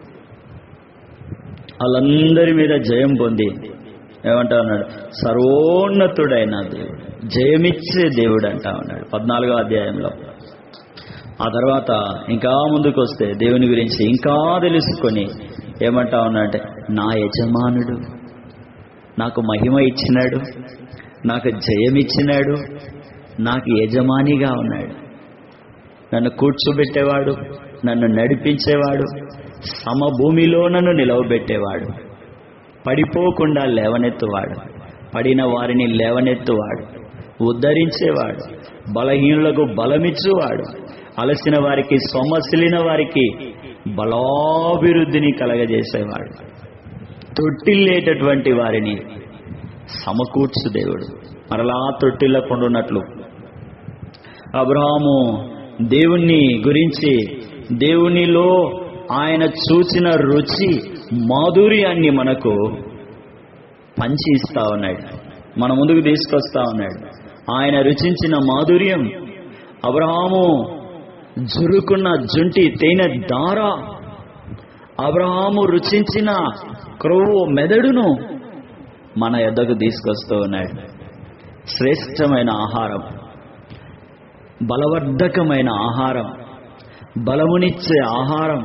వాళ్ళందరి మీద జయం పొంది ఏమంటా ఉన్నాడు సర్వోన్నతుడైన దేవుడు జయమిచ్చే దేవుడు అంటా ఉన్నాడు పద్నాలుగో అధ్యాయంలో ఆ తర్వాత ఇంకా ముందుకు వస్తే దేవుని గురించి ఇంకా తెలుసుకొని ఏమంటా ఉన్నాడంటే నా యజమానుడు నాకు మహిమ ఇచ్చినాడు నాకు జయమిచ్చినాడు నాకు యజమానిగా ఉన్నాడు నన్ను కూర్చోబెట్టేవాడు నన్ను నడిపించేవాడు సమభూమిలో నన్ను నిలవబెట్టేవాడు పడిపోకుండా లేవనెత్తువాడు పడిన వారిని లేవనెత్తువాడు ఉద్ధరించేవాడు బలహీనులకు బలమిచ్చువాడు అలసిన వారికి సొమ్మసిలిన వారికి బలాభివృద్ధిని కలగజేసేవాడు తొట్టిల్లేటటువంటి వారిని సమకూర్చు దేవుడు మరలా తొట్టిల్లకుండా ఉన్నట్లు అబ్రహాము దేవుణ్ణి గురించి దేవునిలో ఆయన చూసిన రుచి మాధుర్యాన్ని మనకు పంచి ఇస్తా ఉన్నాడు మన ముందుకు తీసుకొస్తా ఉన్నాడు ఆయన రుచించిన మాధుర్యం అబ్రహాము జురుకున్న జుంటి తేనె దార అబ్రహాము రుచించిన క్రొవ్వు మెదడును మన ఎద్దకు తీసుకొస్తూ ఉన్నాడు శ్రేష్టమైన ఆహారం బలవర్ధకమైన ఆహారం బలమునిచ్చే ఆహారం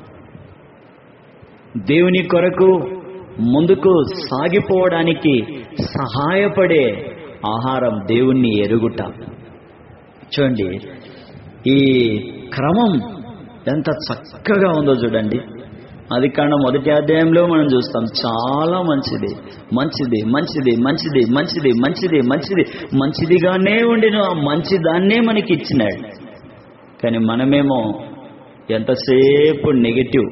దేవుని కొరకు ముందుకు సాగిపోవడానికి సహాయపడే ఆహారం దేవుణ్ణి ఎరుగుట చూడండి ఈ క్రమం ఎంత చక్కగా ఉందో చూడండి అది కారణం మొదటి అధ్యాయంలో మనం చూస్తాం చాలా మంచిది మంచిది మంచిది మంచిది మంచిది మంచిది మంచిది మంచిదిగానే ఉండిన ఆ మంచి దాన్నే మనకి ఇచ్చినాడు కానీ మనమేమో ఎంతసేపు నెగిటివ్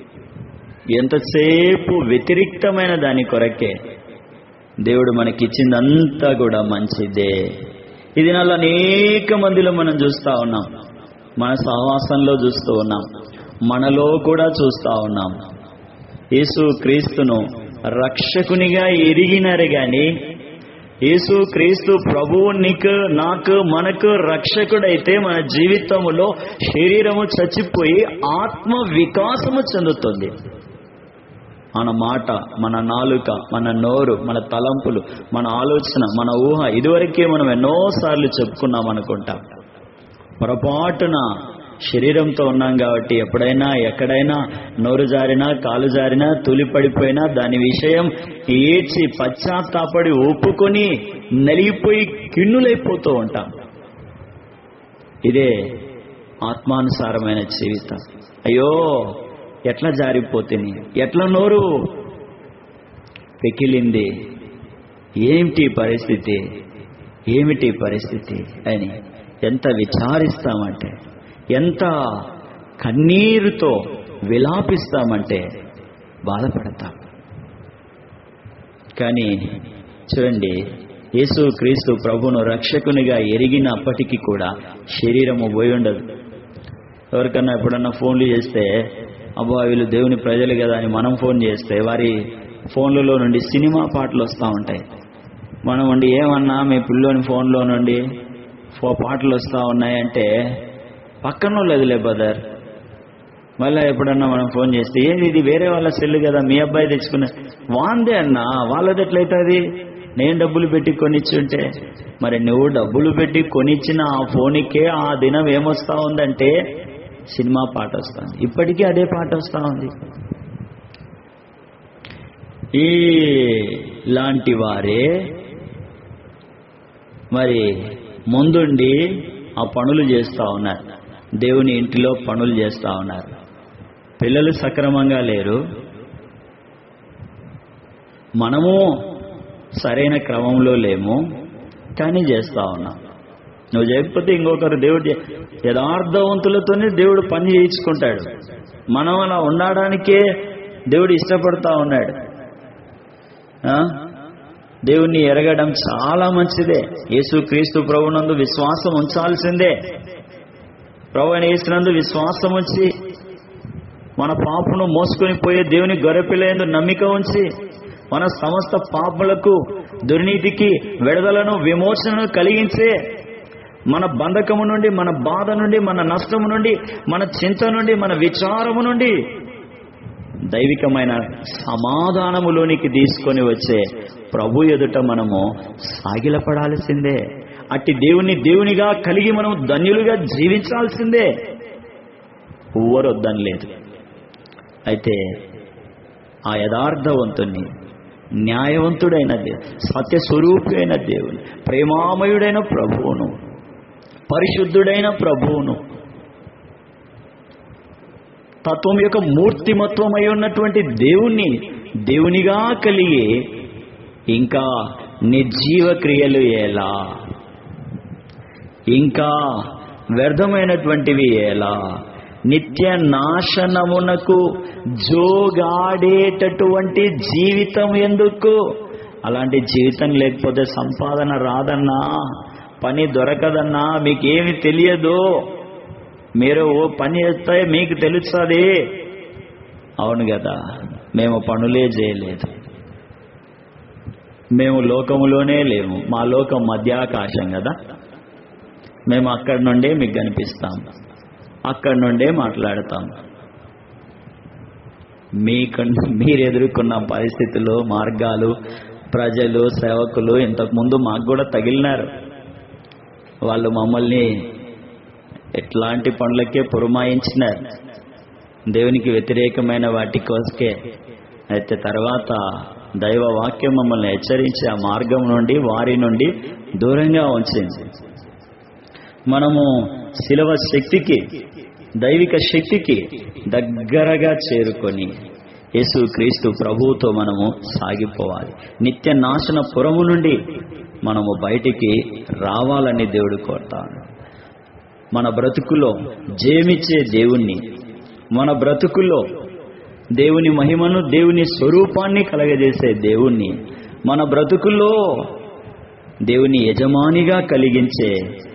ఎంతసేపు వ్యతిరిక్తమైన దాని కొరకే దేవుడు మనకిచ్చిందంతా కూడా మంచిదే ఇది నాలో అనేక మందిలో మనం చూస్తా ఉన్నాం మన సహవాసంలో చూస్తూ ఉన్నాం మనలో కూడా చూస్తా ఉన్నాం యేసు క్రీస్తును రక్షకునిగా ఎరిగినారు గాని యేసు క్రీస్తు ప్రభువు నీకు నాకు మనకు రక్షకుడైతే మన జీవితములో శరీరము చచ్చిపోయి ఆత్మ వికాసము చెందుతుంది మన మాట మన నాలుక మన నోరు మన తలంపులు మన ఆలోచన మన ఊహ ఇదివరకే మనం ఎన్నోసార్లు చెప్పుకున్నాం అనుకుంటాం పొరపాటున శరీరంతో ఉన్నాం కాబట్టి ఎప్పుడైనా ఎక్కడైనా నోరు జారినా కాలు జారినా తూలి పడిపోయినా దాని విషయం ఏడ్చి పశ్చాత్తాపడి ఒప్పుకొని నలిగిపోయి కిన్నులైపోతూ ఉంటాం ఇదే ఆత్మానుసారమైన జీవితం అయ్యో ఎట్లా జారిపోతుంది ఎట్లా నోరు పెకిలింది ఏమిటి పరిస్థితి ఏమిటి పరిస్థితి అని ఎంత విచారిస్తామంటే ఎంత కన్నీరుతో విలాపిస్తామంటే బాధపడతాం కానీ చూడండి యేసు క్రీస్తు ప్రభును రక్షకునిగా ఎరిగినప్పటికీ కూడా శరీరము పోయి ఉండదు ఎవరికన్నా ఎప్పుడన్నా ఫోన్లు చేస్తే అబ్బా వీళ్ళు దేవుని ప్రజలు కదా అని మనం ఫోన్ చేస్తే వారి ఫోన్లలో నుండి సినిమా పాటలు వస్తూ ఉంటాయి మనం ఉండి ఏమన్నా మీ పిల్లోని ఫోన్లో నుండి ఫో పాటలు వస్తూ ఉన్నాయంటే పక్కన లేదులే బదర్ మళ్ళీ ఎప్పుడన్నా మనం ఫోన్ చేస్తే ఏది ఇది వేరే వాళ్ళ సెల్ కదా మీ అబ్బాయి తెచ్చుకున్న వాందే అన్నా వాళ్ళది ఎట్లయితుంది నేను డబ్బులు పెట్టి కొనిచ్చుంటే మరి నువ్వు డబ్బులు పెట్టి కొనిచ్చిన ఆ ఫోన్కే ఆ దినం ఏమొస్తా ఉందంటే సినిమా పాట వస్తుంది ఇప్పటికీ అదే పాట వస్తూ ఉంది ఈ లాంటి వారే మరి ముందుండి ఆ పనులు చేస్తూ ఉన్నారు దేవుని ఇంటిలో పనులు చేస్తూ ఉన్నారు పిల్లలు సక్రమంగా లేరు మనము సరైన క్రమంలో లేము కానీ చేస్తూ ఉన్నాం నువ్వు చేయకపోతే ఇంకొకరు దేవుడు చే- యథార్థవంతులతోనే దేవుడు పని చేయించుకుంటాడు మనం అలా ఉండడానికే దేవుడు ఇష్టపడతా ఉన్నాడు ఆ? దేవుణ్ణి ఎరగడం చాలా మంచిదే యేసు క్రీస్తు ప్రభునందు విశ్వాసం ఉంచాల్సిందే ప్రభు అని యేసునందు విశ్వాసం ఉంచి మన పాపను మోసుకొని పోయే దేవుని గొర్రెపిల్లందు నమ్మిక ఉంచి మన సమస్త పాపములకు దుర్నీతికి విడుదలను విమోచనను కలిగించే మన బంధకము నుండి మన బాధ నుండి మన నష్టము నుండి మన చింత నుండి మన విచారము నుండి దైవికమైన సమాధానములోనికి తీసుకొని వచ్చే ప్రభు ఎదుట మనము సాగిలపడాల్సిందే అట్టి దేవుని దేవునిగా కలిగి మనం ధన్యులుగా జీవించాల్సిందే ఎవ్వరు వద్దని లేదు అయితే ఆ యథార్థవంతుణ్ణి న్యాయవంతుడైన దేవుడు సత్యస్వరూపి అయిన దేవుని ప్రేమామయుడైన ప్రభువును పరిశుద్ధుడైన ప్రభువును తత్వం యొక్క మూర్తిమత్వమై ఉన్నటువంటి దేవుణ్ణి దేవునిగా కలిగి ఇంకా నిర్జీవ క్రియలు ఎలా ఇంకా వ్యర్థమైనటువంటివి ఎలా నిత్య నాశనమునకు జోగాడేటటువంటి జీవితం ఎందుకు అలాంటి జీవితం లేకపోతే సంపాదన రాదన్నా పని దొరకదన్నా మీకేమి తెలియదు మీరు ఓ పని చేస్తే మీకు తెలుస్తుంది అవును కదా మేము పనులే చేయలేదు మేము లోకములోనే లేము మా లోకం మధ్యాకాశం కదా మేము అక్కడి నుండే మీకు కనిపిస్తాం అక్కడి నుండే మాట్లాడతాం మీకు మీరు ఎదుర్కొన్న పరిస్థితులు మార్గాలు ప్రజలు సేవకులు ఇంతకుముందు మాకు కూడా తగిలినారు వాళ్ళు మమ్మల్ని ఎట్లాంటి పనులకే పురమాయించినారు దేవునికి వ్యతిరేకమైన వాటి కోసకే అయితే తర్వాత దైవ వాక్యం మమ్మల్ని హెచ్చరించి ఆ మార్గం నుండి వారి నుండి దూరంగా ఉంచింది మనము శిలవ శక్తికి దైవిక శక్తికి దగ్గరగా చేరుకొని యేసు క్రీస్తు ప్రభువుతో మనము సాగిపోవాలి నిత్య నాశన పురము నుండి మనము బయటికి రావాలని దేవుడు కోరుతాడు మన బ్రతుకులో జయమిచ్చే దేవుణ్ణి మన బ్రతుకులో దేవుని మహిమను దేవుని స్వరూపాన్ని కలగజేసే దేవుణ్ణి మన బ్రతుకుల్లో దేవుని యజమానిగా కలిగించే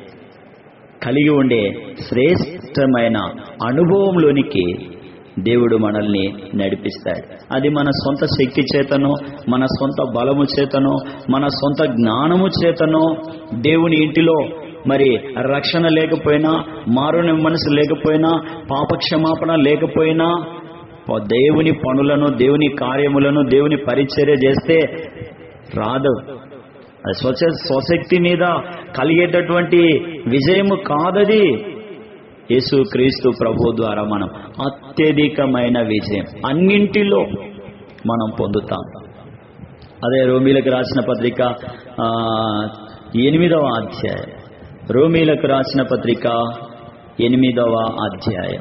కలిగి ఉండే శ్రేష్టమైన అనుభవంలోనికి దేవుడు మనల్ని నడిపిస్తాడు అది మన సొంత శక్తి చేతనో మన సొంత బలము చేతనో మన సొంత జ్ఞానము చేతనో దేవుని ఇంటిలో మరి రక్షణ లేకపోయినా మారుని మనసు లేకపోయినా పాపక్షమాపణ లేకపోయినా దేవుని పనులను దేవుని కార్యములను దేవుని పరిచర్య చేస్తే రాదు అది స్వచ స్వశక్తి మీద కలిగేటటువంటి విజయము కాదది యేసు క్రీస్తు ప్రభు ద్వారా మనం అత్యధికమైన విజయం అన్నింటిలో మనం పొందుతాం అదే రోమీలకు రాసిన పత్రిక ఆ, ఎనిమిదవ అధ్యాయం రోమీలకు రాసిన పత్రిక ఎనిమిదవ అధ్యాయం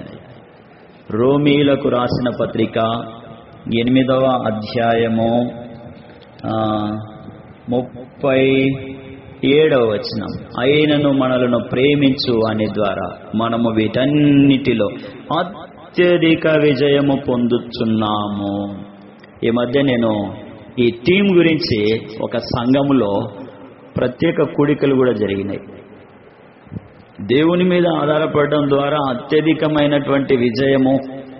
రోమీలకు రాసిన పత్రిక ఎనిమిదవ అధ్యాయము ఆ, ముప్పై ఏడవ వచనం అయినను మనలను ప్రేమించు అని ద్వారా మనము వీటన్నిటిలో అత్యధిక విజయము పొందుతున్నాము ఈ మధ్య నేను ఈ టీం గురించి ఒక సంఘములో ప్రత్యేక కూడికలు కూడా జరిగినాయి దేవుని మీద ఆధారపడడం ద్వారా అత్యధికమైనటువంటి విజయము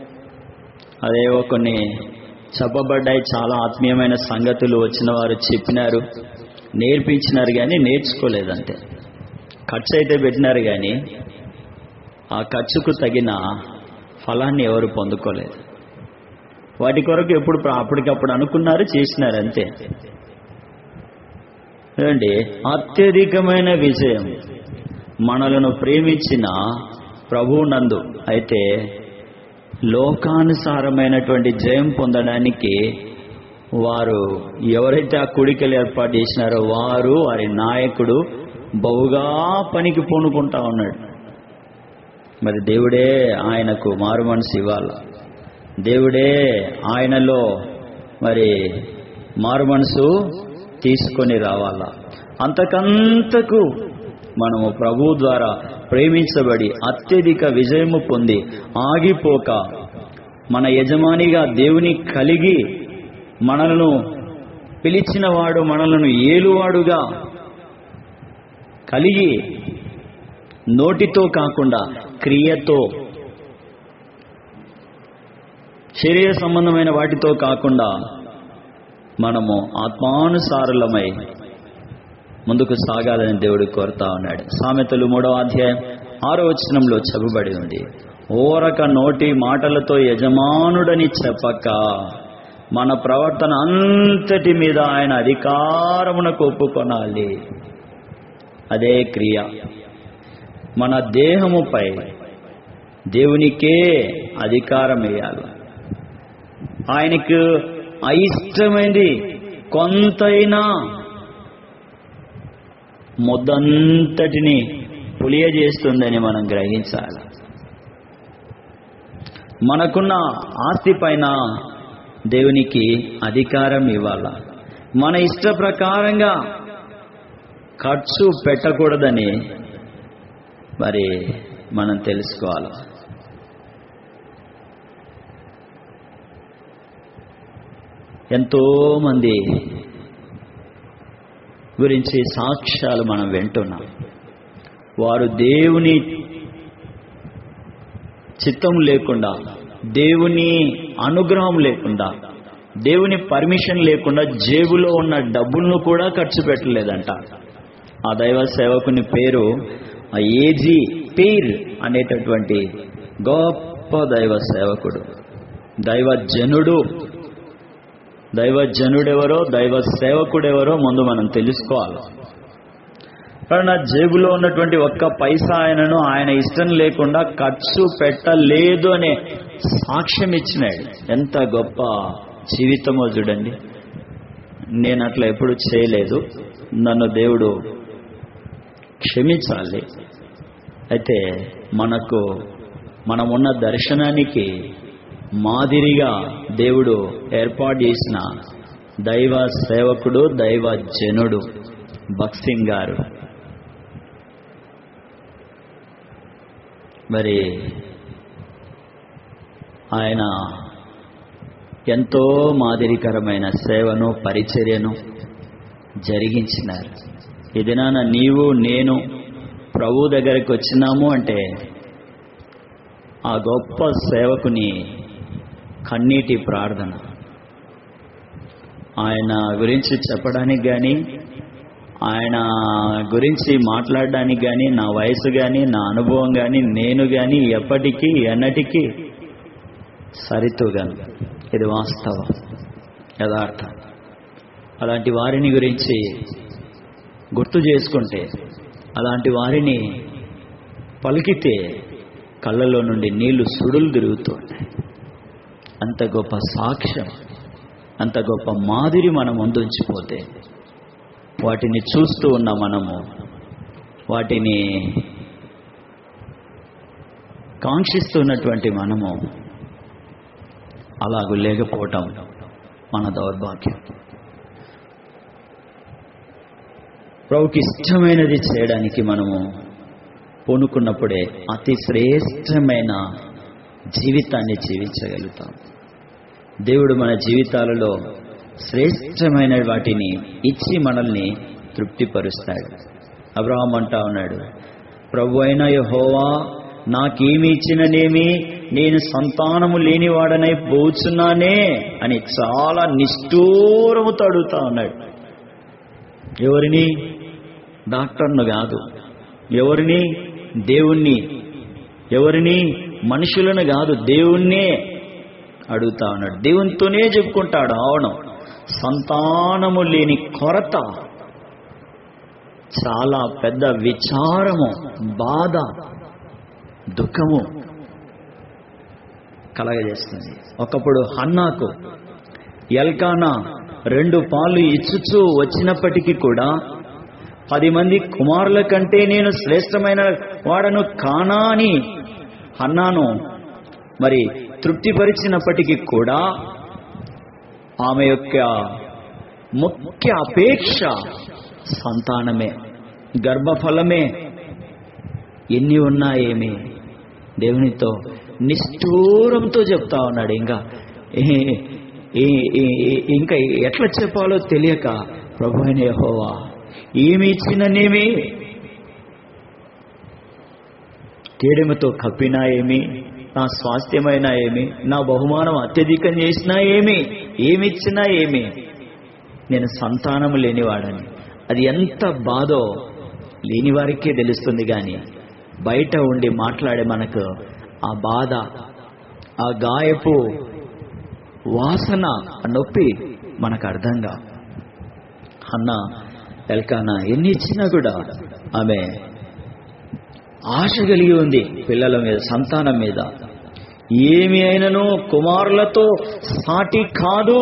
అదేవో కొన్ని చెప్పబడ్డాయి చాలా ఆత్మీయమైన సంగతులు వచ్చిన వారు చెప్పినారు నేర్పించినారు కానీ నేర్చుకోలేదంతే ఖర్చు అయితే పెట్టినారు కానీ ఆ ఖర్చుకు తగిన ఫలాన్ని ఎవరు పొందుకోలేదు వాటి కొరకు ఎప్పుడు ప్ర- అప్పటికప్పుడు అనుకున్నారు చేసినారు అంతే ఏమండి అత్యధికమైన విజయం మనలను ప్రేమించిన ప్రభువు నందు అయితే లోకానుసారమైనటువంటి జయం పొందడానికి వారు ఎవరైతే ఆ కుడికలు ఏర్పాటు చేసినారో వారు వారి నాయకుడు బహుగా పనికి పూనుకుంటా ఉన్నాడు మరి దేవుడే ఆయనకు మారు మనసు ఇవ్వాలి దేవుడే ఆయనలో మరి మారు మనసు తీసుకొని రావాలా అంతకంతకు మనము ప్రభు ద్వారా ప్రేమించబడి అత్యధిక విజయము పొంది ఆగిపోక మన యజమానిగా దేవుని కలిగి మనలను పిలిచిన వాడు మనలను ఏలువాడుగా కలిగి నోటితో కాకుండా క్రియతో శరీర సంబంధమైన వాటితో కాకుండా మనము ఆత్మానుసారులమై ముందుకు సాగాలని దేవుడు కోరుతా ఉన్నాడు సామెతలు మూడవ అధ్యాయం ఆరో వచనంలో చెప్పబడి ఉంది ఓరక నోటి మాటలతో యజమానుడని చెప్పక మన ప్రవర్తన అంతటి మీద ఆయన అధికారమునకు ఒప్పుకొనాలి అదే క్రియ మన దేహముపై దేవునికే అధికారం వేయాలి ఆయనకు అయిష్టమైంది కొంతైనా ముద్దంతటిని పులియజేస్తుందని మనం గ్రహించాలి మనకున్న ఆస్తి పైన దేవునికి అధికారం ఇవ్వాల మన ఇష్ట ప్రకారంగా ఖర్చు పెట్టకూడదని మరి మనం తెలుసుకోవాలి ఎంతో మంది గురించి సాక్ష్యాలు మనం వింటున్నాం వారు దేవుని చిత్తం లేకుండా దేవుని అనుగ్రహం లేకుండా దేవుని పర్మిషన్ లేకుండా జేబులో ఉన్న డబ్బులను కూడా ఖర్చు పెట్టలేదంట ఆ దైవ సేవకుని పేరు ఆ ఏజీ పేర్ అనేటటువంటి గొప్ప దైవ సేవకుడు దైవజనుడు దైవజనుడెవరో దైవ సేవకుడెవరో ముందు మనం తెలుసుకోవాలి కానీ నా జేబులో ఉన్నటువంటి ఒక్క పైసా ఆయనను ఆయన ఇష్టం లేకుండా ఖర్చు పెట్టలేదు అనే సాక్ష్యం ఇచ్చినాడు ఎంత గొప్ప జీవితమో చూడండి నేను అట్లా ఎప్పుడు చేయలేదు నన్ను దేవుడు క్షమించాలి అయితే మనకు మనమున్న దర్శనానికి మాదిరిగా దేవుడు ఏర్పాటు చేసిన దైవ సేవకుడు దైవ జనుడు భక్సింగ్ గారు మరి ఆయన ఎంతో మాదిరికరమైన సేవను పరిచర్యను జరిగించినారు ఇదినాన నీవు నేను ప్రభు దగ్గరికి వచ్చినాము అంటే ఆ గొప్ప సేవకుని కన్నీటి ప్రార్థన ఆయన గురించి చెప్పడానికి కానీ ఆయన గురించి మాట్లాడడానికి కానీ నా వయసు కానీ నా అనుభవం కానీ నేను కానీ ఎప్పటికీ ఎన్నటికీ సరితూగాను ఇది వాస్తవం యథార్థం అలాంటి వారిని గురించి గుర్తు చేసుకుంటే అలాంటి వారిని పలికితే కళ్ళలో నుండి నీళ్లు సుడులు తిరుగుతున్నాయి అంత గొప్ప సాక్ష్యం అంత గొప్ప మాదిరి మనం ముందుంచిపోతే వాటిని చూస్తూ ఉన్న మనము వాటిని కాంక్షిస్తున్నటువంటి మనము అలాగూ లేకపోవటం మన దౌర్భాగ్యం ప్రభుకి ఇష్టమైనది చేయడానికి మనము పూనుకున్నప్పుడే అతి శ్రేష్టమైన జీవితాన్ని జీవించగలుగుతాం దేవుడు మన జీవితాలలో శ్రేష్టమైన వాటిని ఇచ్చి మనల్ని తృప్తిపరుస్తాడు అబ్రహం అంటా ఉన్నాడు ప్రభు అయిన యహోవా నాకేమి ఇచ్చిననేమి నేను సంతానము లేనివాడనై పోచున్నానే అని చాలా నిష్ఠూరముతో అడుగుతా ఉన్నాడు ఎవరిని డాక్టర్ను కాదు ఎవరిని దేవుణ్ణి ఎవరిని మనుషులను కాదు దేవుణ్ణే అడుగుతా ఉన్నాడు దేవునితోనే చెప్పుకుంటాడు అవును సంతానము లేని కొరత చాలా పెద్ద విచారము బాధ దుఃఖము కలగజేస్తుంది ఒకప్పుడు హన్నాకు ఎల్కానా రెండు పాలు ఇచ్చుచూ వచ్చినప్పటికీ కూడా పది మంది కుమారుల కంటే నేను శ్రేష్టమైన వాడను కానా అని హన్నాను మరి తృప్తిపరిచినప్పటికీ కూడా ఆమె యొక్క ముఖ్య అపేక్ష సంతానమే గర్భఫలమే ఎన్ని ఉన్నా ఏమి దేవునితో నిష్ఠూరంతో చెప్తా ఉన్నాడు ఇంకా ఏ- ఏ- ఏ- ఇంకా ఎట్లా చెప్పాలో తెలియక ప్రభు అయిన యెహోవా ఏమి ఇచ్చిననేమి తేడెమతో కప్పినా ఏమి నా స్వాస్థ్యమైనా ఏమి నా బహుమానం అత్యధికం చేసినా ఏమి ఏమిచ్చినా ఏమి నేను సంతానము లేనివాడని అది ఎంత బాధో లేని వారికే తెలుస్తుంది కానీ బయట ఉండి మాట్లాడే మనకు ఆ బాధ ఆ గాయపు వాసన ఆ నొప్పి మనకు అర్థంగా అన్న ఎల్కానా ఎన్ని ఇచ్చినా కూడా ఆమె ఆశ కలిగి ఉంది పిల్లల మీద సంతానం మీద ఏమి అయినను కుమారులతో సాటి కాదు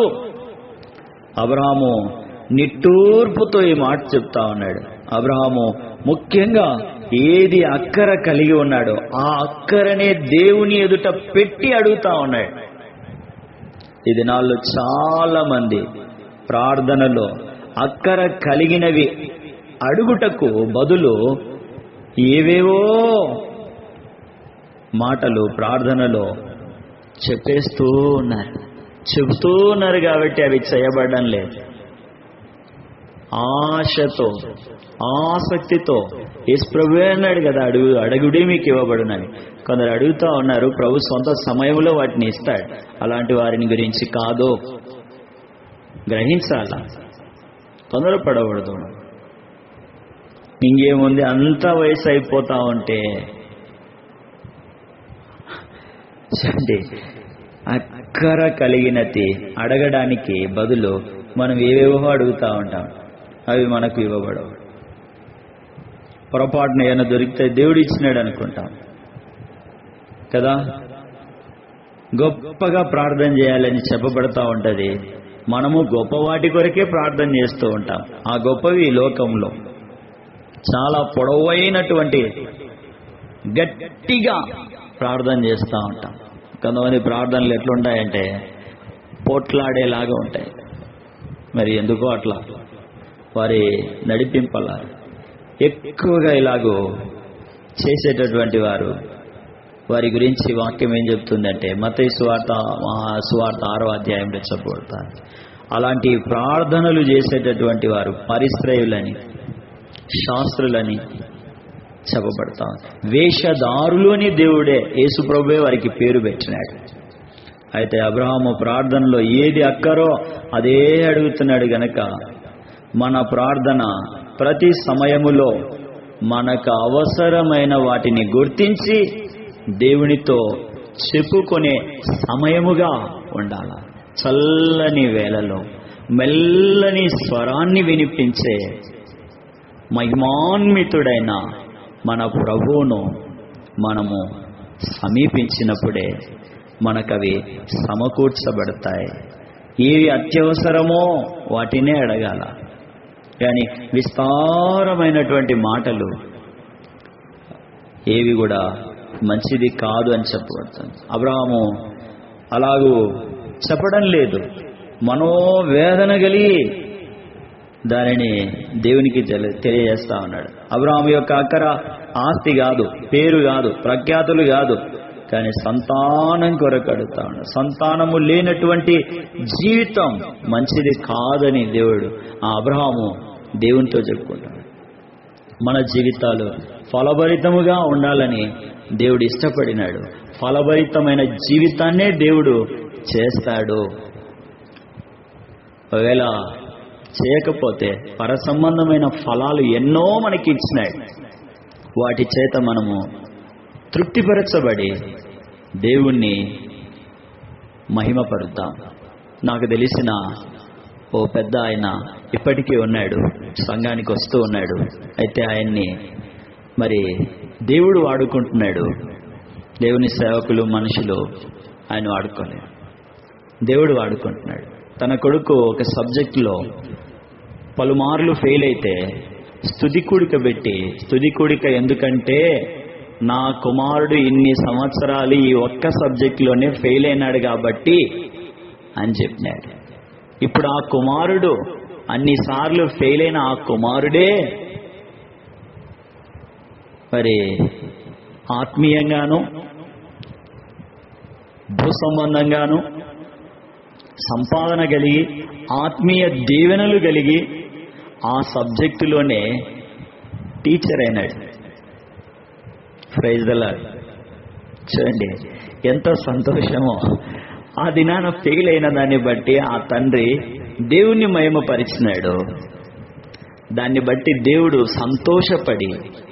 అబ్రహాము నిట్టూర్పుతో ఈ మాట చెప్తా ఉన్నాడు అబ్రహాము ముఖ్యంగా ఏది అక్కర కలిగి ఉన్నాడో ఆ అక్కరనే దేవుని ఎదుట పెట్టి అడుగుతా ఉన్నాడు ఈ దినాల్లో చాలా మంది ప్రార్థనలో అక్కర కలిగినవి అడుగుటకు బదులు ఏవేవో మాటలు ప్రార్థనలో చెప్పేస్తూ ఉన్నారు చెబుతూ ఉన్నారు కాబట్టి అవి చేయబడడం లేదు ఆశతో ఆసక్తితో యేసు ప్రభు అన్నాడు కదా అడుగు అడుగుడే మీకు ఇవ్వబడునని కొందరు అడుగుతా ఉన్నారు ప్రభు సొంత సమయంలో వాటిని ఇస్తాడు అలాంటి వారిని గురించి కాదు గ్రహించాల తొందరపడకూడదు ఇంకేముంది అంత వయసు అయిపోతా ఉంటే చూడండి అక్కర కలిగినది అడగడానికి బదులు మనం ఏవేవో అడుగుతా ఉంటాం అవి మనకు ఇవ్వబడవు పొరపాటున ఏమైనా దొరికితే దేవుడు ఇచ్చినాడు అనుకుంటాం కదా గొప్పగా ప్రార్థన చేయాలని చెప్పబడతా ఉంటది మనము గొప్ప వాటి కొరకే ప్రార్థన చేస్తూ ఉంటాం ఆ గొప్పవి ఈ లోకంలో చాలా పొడవైనటువంటి గట్టిగా ప్రార్థన చేస్తూ ఉంటాం కొంతమంది ప్రార్థనలు ఎట్లుంటాయంటే పోట్లాడేలాగా ఉంటాయి మరి ఎందుకో అట్లా వారి నడిపింపల ఎక్కువగా ఇలాగూ చేసేటటువంటి వారు వారి గురించి వాక్యం ఏం చెప్తుందంటే మత సువార్త సువార్త ఆరో అధ్యాయంలో చెప్పబడతారు అలాంటి ప్రార్థనలు చేసేటటువంటి వారు పరిశ్రయులని శాస్త్రులని చెప్పబడతా వేషధారులు అని దేవుడే యేసుప్రభువే వారికి పేరు పెట్టినాడు అయితే అబ్రహాము ప్రార్థనలో ఏది అక్కరో అదే అడుగుతున్నాడు గనక మన ప్రార్థన ప్రతి సమయములో మనకు అవసరమైన వాటిని గుర్తించి దేవునితో చెప్పుకునే సమయముగా ఉండాల చల్లని వేళలో మెల్లని స్వరాన్ని వినిపించే మహిమాన్వితుడైన మన ప్రభువును మనము సమీపించినప్పుడే మనకవి సమకూర్చబడతాయి ఏవి అత్యవసరమో వాటినే అడగాల కానీ విస్తారమైనటువంటి మాటలు ఏవి కూడా మంచిది కాదు అని చెప్పబడుతుంది అబ్రహాము అలాగూ చెప్పడం లేదు మనోవేదన కలిగి దానిని దేవునికి తెలి తెలియజేస్తా ఉన్నాడు అబ్రహాం యొక్క అక్కర ఆస్తి కాదు పేరు కాదు ప్రఖ్యాతులు కాదు కానీ సంతానం కొరకు అడుగుతా ఉన్నాడు సంతానము లేనటువంటి జీవితం మంచిది కాదని దేవుడు ఆ అబ్రహాము దేవునితో చెప్పుకుంటాడు మన జీవితాలు ఫలభరితముగా ఉండాలని దేవుడు ఇష్టపడినాడు ఫలభరితమైన జీవితాన్నే దేవుడు చేస్తాడు ఒకవేళ చేయకపోతే పరసంబంధమైన ఫలాలు ఎన్నో మనకి ఇచ్చినాయి వాటి చేత మనము తృప్తిపరచబడి దేవుణ్ణి మహిమపరుద్దాం నాకు తెలిసిన ఓ పెద్ద ఆయన ఇప్పటికీ ఉన్నాడు సంఘానికి వస్తూ ఉన్నాడు అయితే ఆయన్ని మరి దేవుడు వాడుకుంటున్నాడు దేవుని సేవకులు మనుషులు ఆయన వాడుకోలేరు దేవుడు వాడుకుంటున్నాడు తన కొడుకు ఒక సబ్జెక్టులో పలుమార్లు ఫెయిల్ అయితే స్థుతి కూడిక పెట్టి స్థుతి కూడిక ఎందుకంటే నా కుమారుడు ఇన్ని సంవత్సరాలు ఈ ఒక్క సబ్జెక్టులోనే ఫెయిల్ అయినాడు కాబట్టి అని చెప్పినాడు ఇప్పుడు ఆ కుమారుడు అన్నిసార్లు ఫెయిల్ అయిన ఆ కుమారుడే మరి ఆత్మీయంగాను భూ సంబంధంగాను సంపాదన కలిగి ఆత్మీయ దీవెనలు కలిగి ఆ సబ్జెక్టులోనే టీచర్ అయినాడు ప్రైజ్ దలా చూడండి ఎంత సంతోషమో ఆ దినాన ఫెయిల్ అయిన దాన్ని బట్టి ఆ తండ్రి దేవుణ్ణి మహిమపరిచినాడు దాన్ని బట్టి దేవుడు సంతోషపడి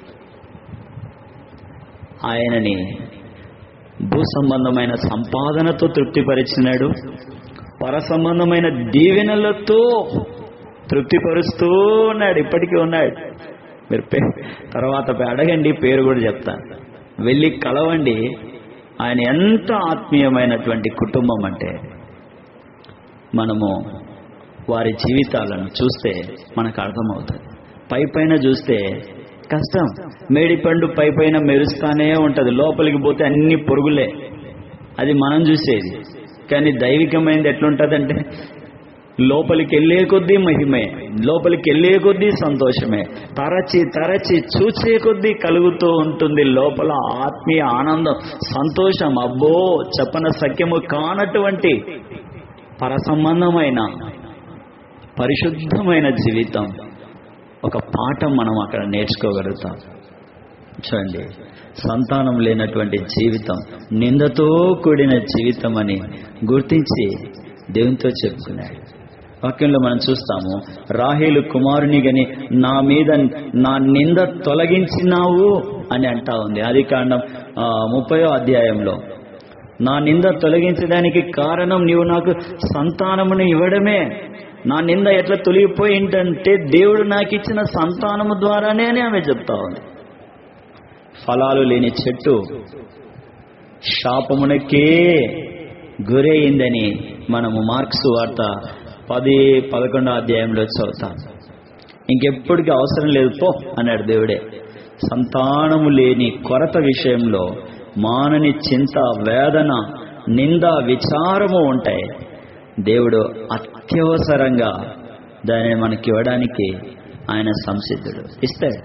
ఆయనని భూ సంబంధమైన సంపాదనతో తృప్తిపరిచినాడు పర సంబంధమైన దీవెనలతో తృప్తిపరుస్తూ ఉన్నాడు ఇప్పటికీ ఉన్నాడు మీరు పే- తర్వాత పే- అడగండి పేరు కూడా చెప్తాను వెళ్ళి కలవండి ఆయన ఎంత ఆత్మీయమైనటువంటి కుటుంబం అంటే మనము వారి జీవితాలను చూస్తే మనకు అర్థమవుతుంది పై పైన చూస్తే కష్టం మేడిపండు పై పైన మెరుస్తానే ఉంటది లోపలికి పోతే అన్ని పొరుగులే అది మనం చూసేది కానీ దైవికమైనది ఎట్లుంటదంటే లోపలికి వెళ్ళే కొద్దీ మహిమే లోపలికి వెళ్ళే కొద్దీ సంతోషమే తరచి తరచి చూచే కొద్దీ కలుగుతూ ఉంటుంది లోపల ఆత్మీయ ఆనందం సంతోషం అబ్బో చెప్పన సఖ్యము కానటువంటి పరసంబంధమైన పరిశుద్ధమైన జీవితం ఒక పాఠం మనం అక్కడ నేర్చుకోగలుగుతాం చూడండి సంతానం లేనటువంటి జీవితం నిందతో కూడిన జీవితం అని గుర్తించి దేవునితో చెప్పుకున్నాడు వాక్యంలో మనం చూస్తాము రాహేలు కుమారుని గని నా మీద నా నింద తొలగించినావు అని అంటా ఉంది అది కాండం ముప్పయో అధ్యాయంలో నా నింద తొలగించడానికి కారణం నీవు నాకు సంతానమును ఇవ్వడమే నా నింద ఎట్లా తొలగిపోయిందంటే దేవుడు నాకు ఇచ్చిన సంతానము ద్వారానే అని ఆమె చెప్తా ఉంది ఫలాలు లేని చెట్టు శాపమునకే గురైందని మనము మార్క్స్ వార్త పది పదకొండో అధ్యాయంలో చదువుతాం ఇంకెప్పటికీ అవసరం లేదు పో అన్నాడు దేవుడే సంతానము లేని కొరత విషయంలో మానని చింత వేదన నింద విచారము ఉంటాయి దేవుడు అత్యవసరంగా దానిని మనకి ఇవ్వడానికి ఆయన సంసిద్ధుడు ఇస్తాడు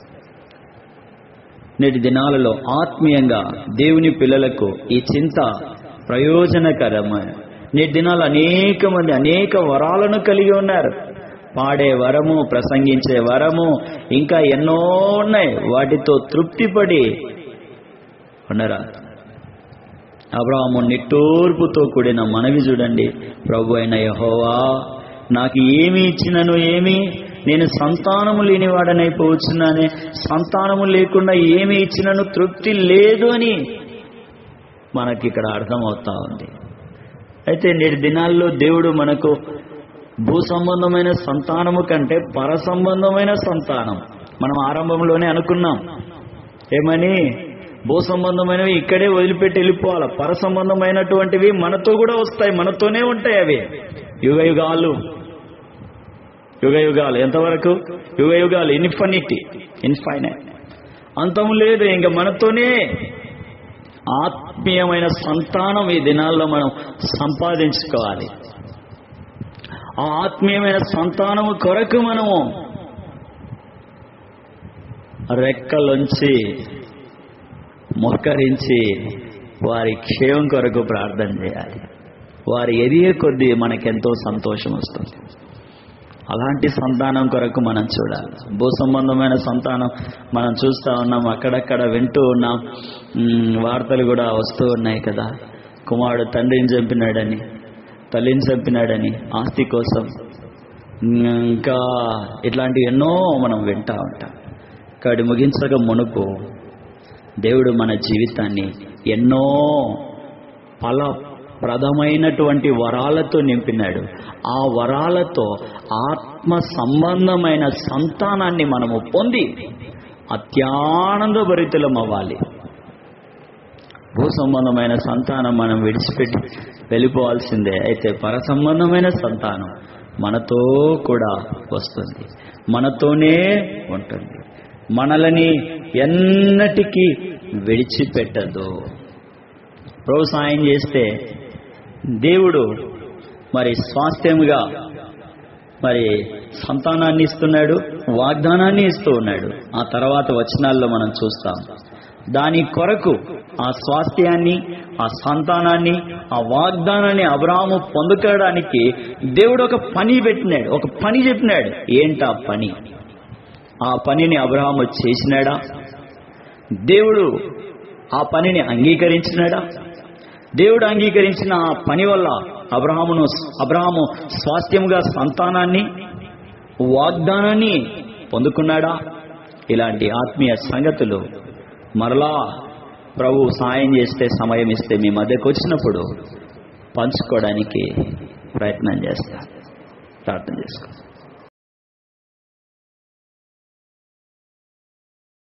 నేటి దినాలలో ఆత్మీయంగా దేవుని పిల్లలకు ఈ చింత ప్రయోజనకరమైన నేటి దినాలు అనేక మంది అనేక వరాలను కలిగి ఉన్నారు పాడే వరము ప్రసంగించే వరము ఇంకా ఎన్నో ఉన్నాయి వాటితో తృప్తిపడి ఉండరా అబ్రాహము నిట్టూర్పుతో కూడిన మనవి చూడండి ప్రభు అయిన యహోవా నాకు ఏమి ఇచ్చినను ఏమి నేను సంతానము లేనివాడనైపోవచ్చున్నానే సంతానము లేకుండా ఏమి ఇచ్చినను తృప్తి లేదు అని మనకి ఇక్కడ అర్థమవుతా ఉంది అయితే నేటి దినాల్లో దేవుడు మనకు భూ సంబంధమైన సంతానము కంటే పర సంబంధమైన సంతానం మనం ఆరంభంలోనే అనుకున్నాం ఏమని భూ సంబంధమైనవి ఇక్కడే వదిలిపెట్టి వెళ్ళిపోవాలి పర సంబంధమైనటువంటివి మనతో కూడా వస్తాయి మనతోనే ఉంటాయి అవి యుగ యుగాలు యుగ యుగాలు ఎంతవరకు యుగ యుగాలు ఇన్ఫినిటీ ఇన్ఫైనైట్ అంతం లేదు ఇంకా మనతోనే ఆత్మీయమైన సంతానం ఈ దినాల్లో మనం సంపాదించుకోవాలి ఆ ఆత్మీయమైన సంతానము కొరకు మనము రెక్కలుంచి మొక్కరించి వారి క్షేమం కొరకు ప్రార్థన చేయాలి వారి ఎదిగే కొద్దీ మనకెంతో సంతోషం వస్తుంది అలాంటి సంతానం కొరకు మనం చూడాలి భూ సంబంధమైన సంతానం మనం చూస్తూ ఉన్నాం అక్కడక్కడ వింటూ ఉన్నాం మ్, వార్తలు కూడా వస్తూ ఉన్నాయి కదా కుమారుడు తండ్రిని చంపినాడని తల్లిని చంపినాడని ఆస్తి కోసం ఇంకా ఇట్లాంటివి ఎన్నో మనం వింటా ఉంటాం కాబట్టి ముగించక మునుపు దేవుడు మన జీవితాన్ని ఎన్నో ఫల ప్రదమైనటువంటి వరాలతో నింపినాడు ఆ వరాలతో ఆత్మ సంబంధమైన సంతానాన్ని మనము పొంది అత్యానంద భరితులం అవ్వాలి భూ సంబంధమైన సంతానం మనం విడిచిపెట్టి వెళ్ళిపోవాల్సిందే అయితే పర సంబంధమైన సంతానం మనతో కూడా వస్తుంది మనతోనే ఉంటుంది మనలని ఎన్నటికీ విడిచిపెట్టదు ప్రభు సాయం చేస్తే దేవుడు మరి స్వాస్థ్యముగా మరి సంతానాన్ని ఇస్తున్నాడు వాగ్దానాన్ని ఇస్తూ ఉన్నాడు ఆ తర్వాత వచనాల్లో మనం చూస్తాం దాని కొరకు ఆ స్వాస్థ్యాన్ని ఆ సంతానాన్ని ఆ వాగ్దానాన్ని అబ్రాహము పొందుకోవడానికి దేవుడు ఒక పని పెట్టినాడు ఒక పని చెప్పినాడు ఏంటా పని ఆ పనిని అబ్రహాము చేసినాడా దేవుడు ఆ పనిని అంగీకరించినాడా దేవుడు అంగీకరించిన ఆ పని వల్ల అబ్రహామును అబ్రహాము స్వాస్థ్యముగా సంతానాన్ని వాగ్దానాన్ని పొందుకున్నాడా ఇలాంటి ఆత్మీయ సంగతులు మరలా ప్రభు సాయం చేస్తే సమయం ఇస్తే మీ మధ్యకు వచ్చినప్పుడు పంచుకోవడానికి ప్రయత్నం చేస్తా ప్రార్థన చేసుకో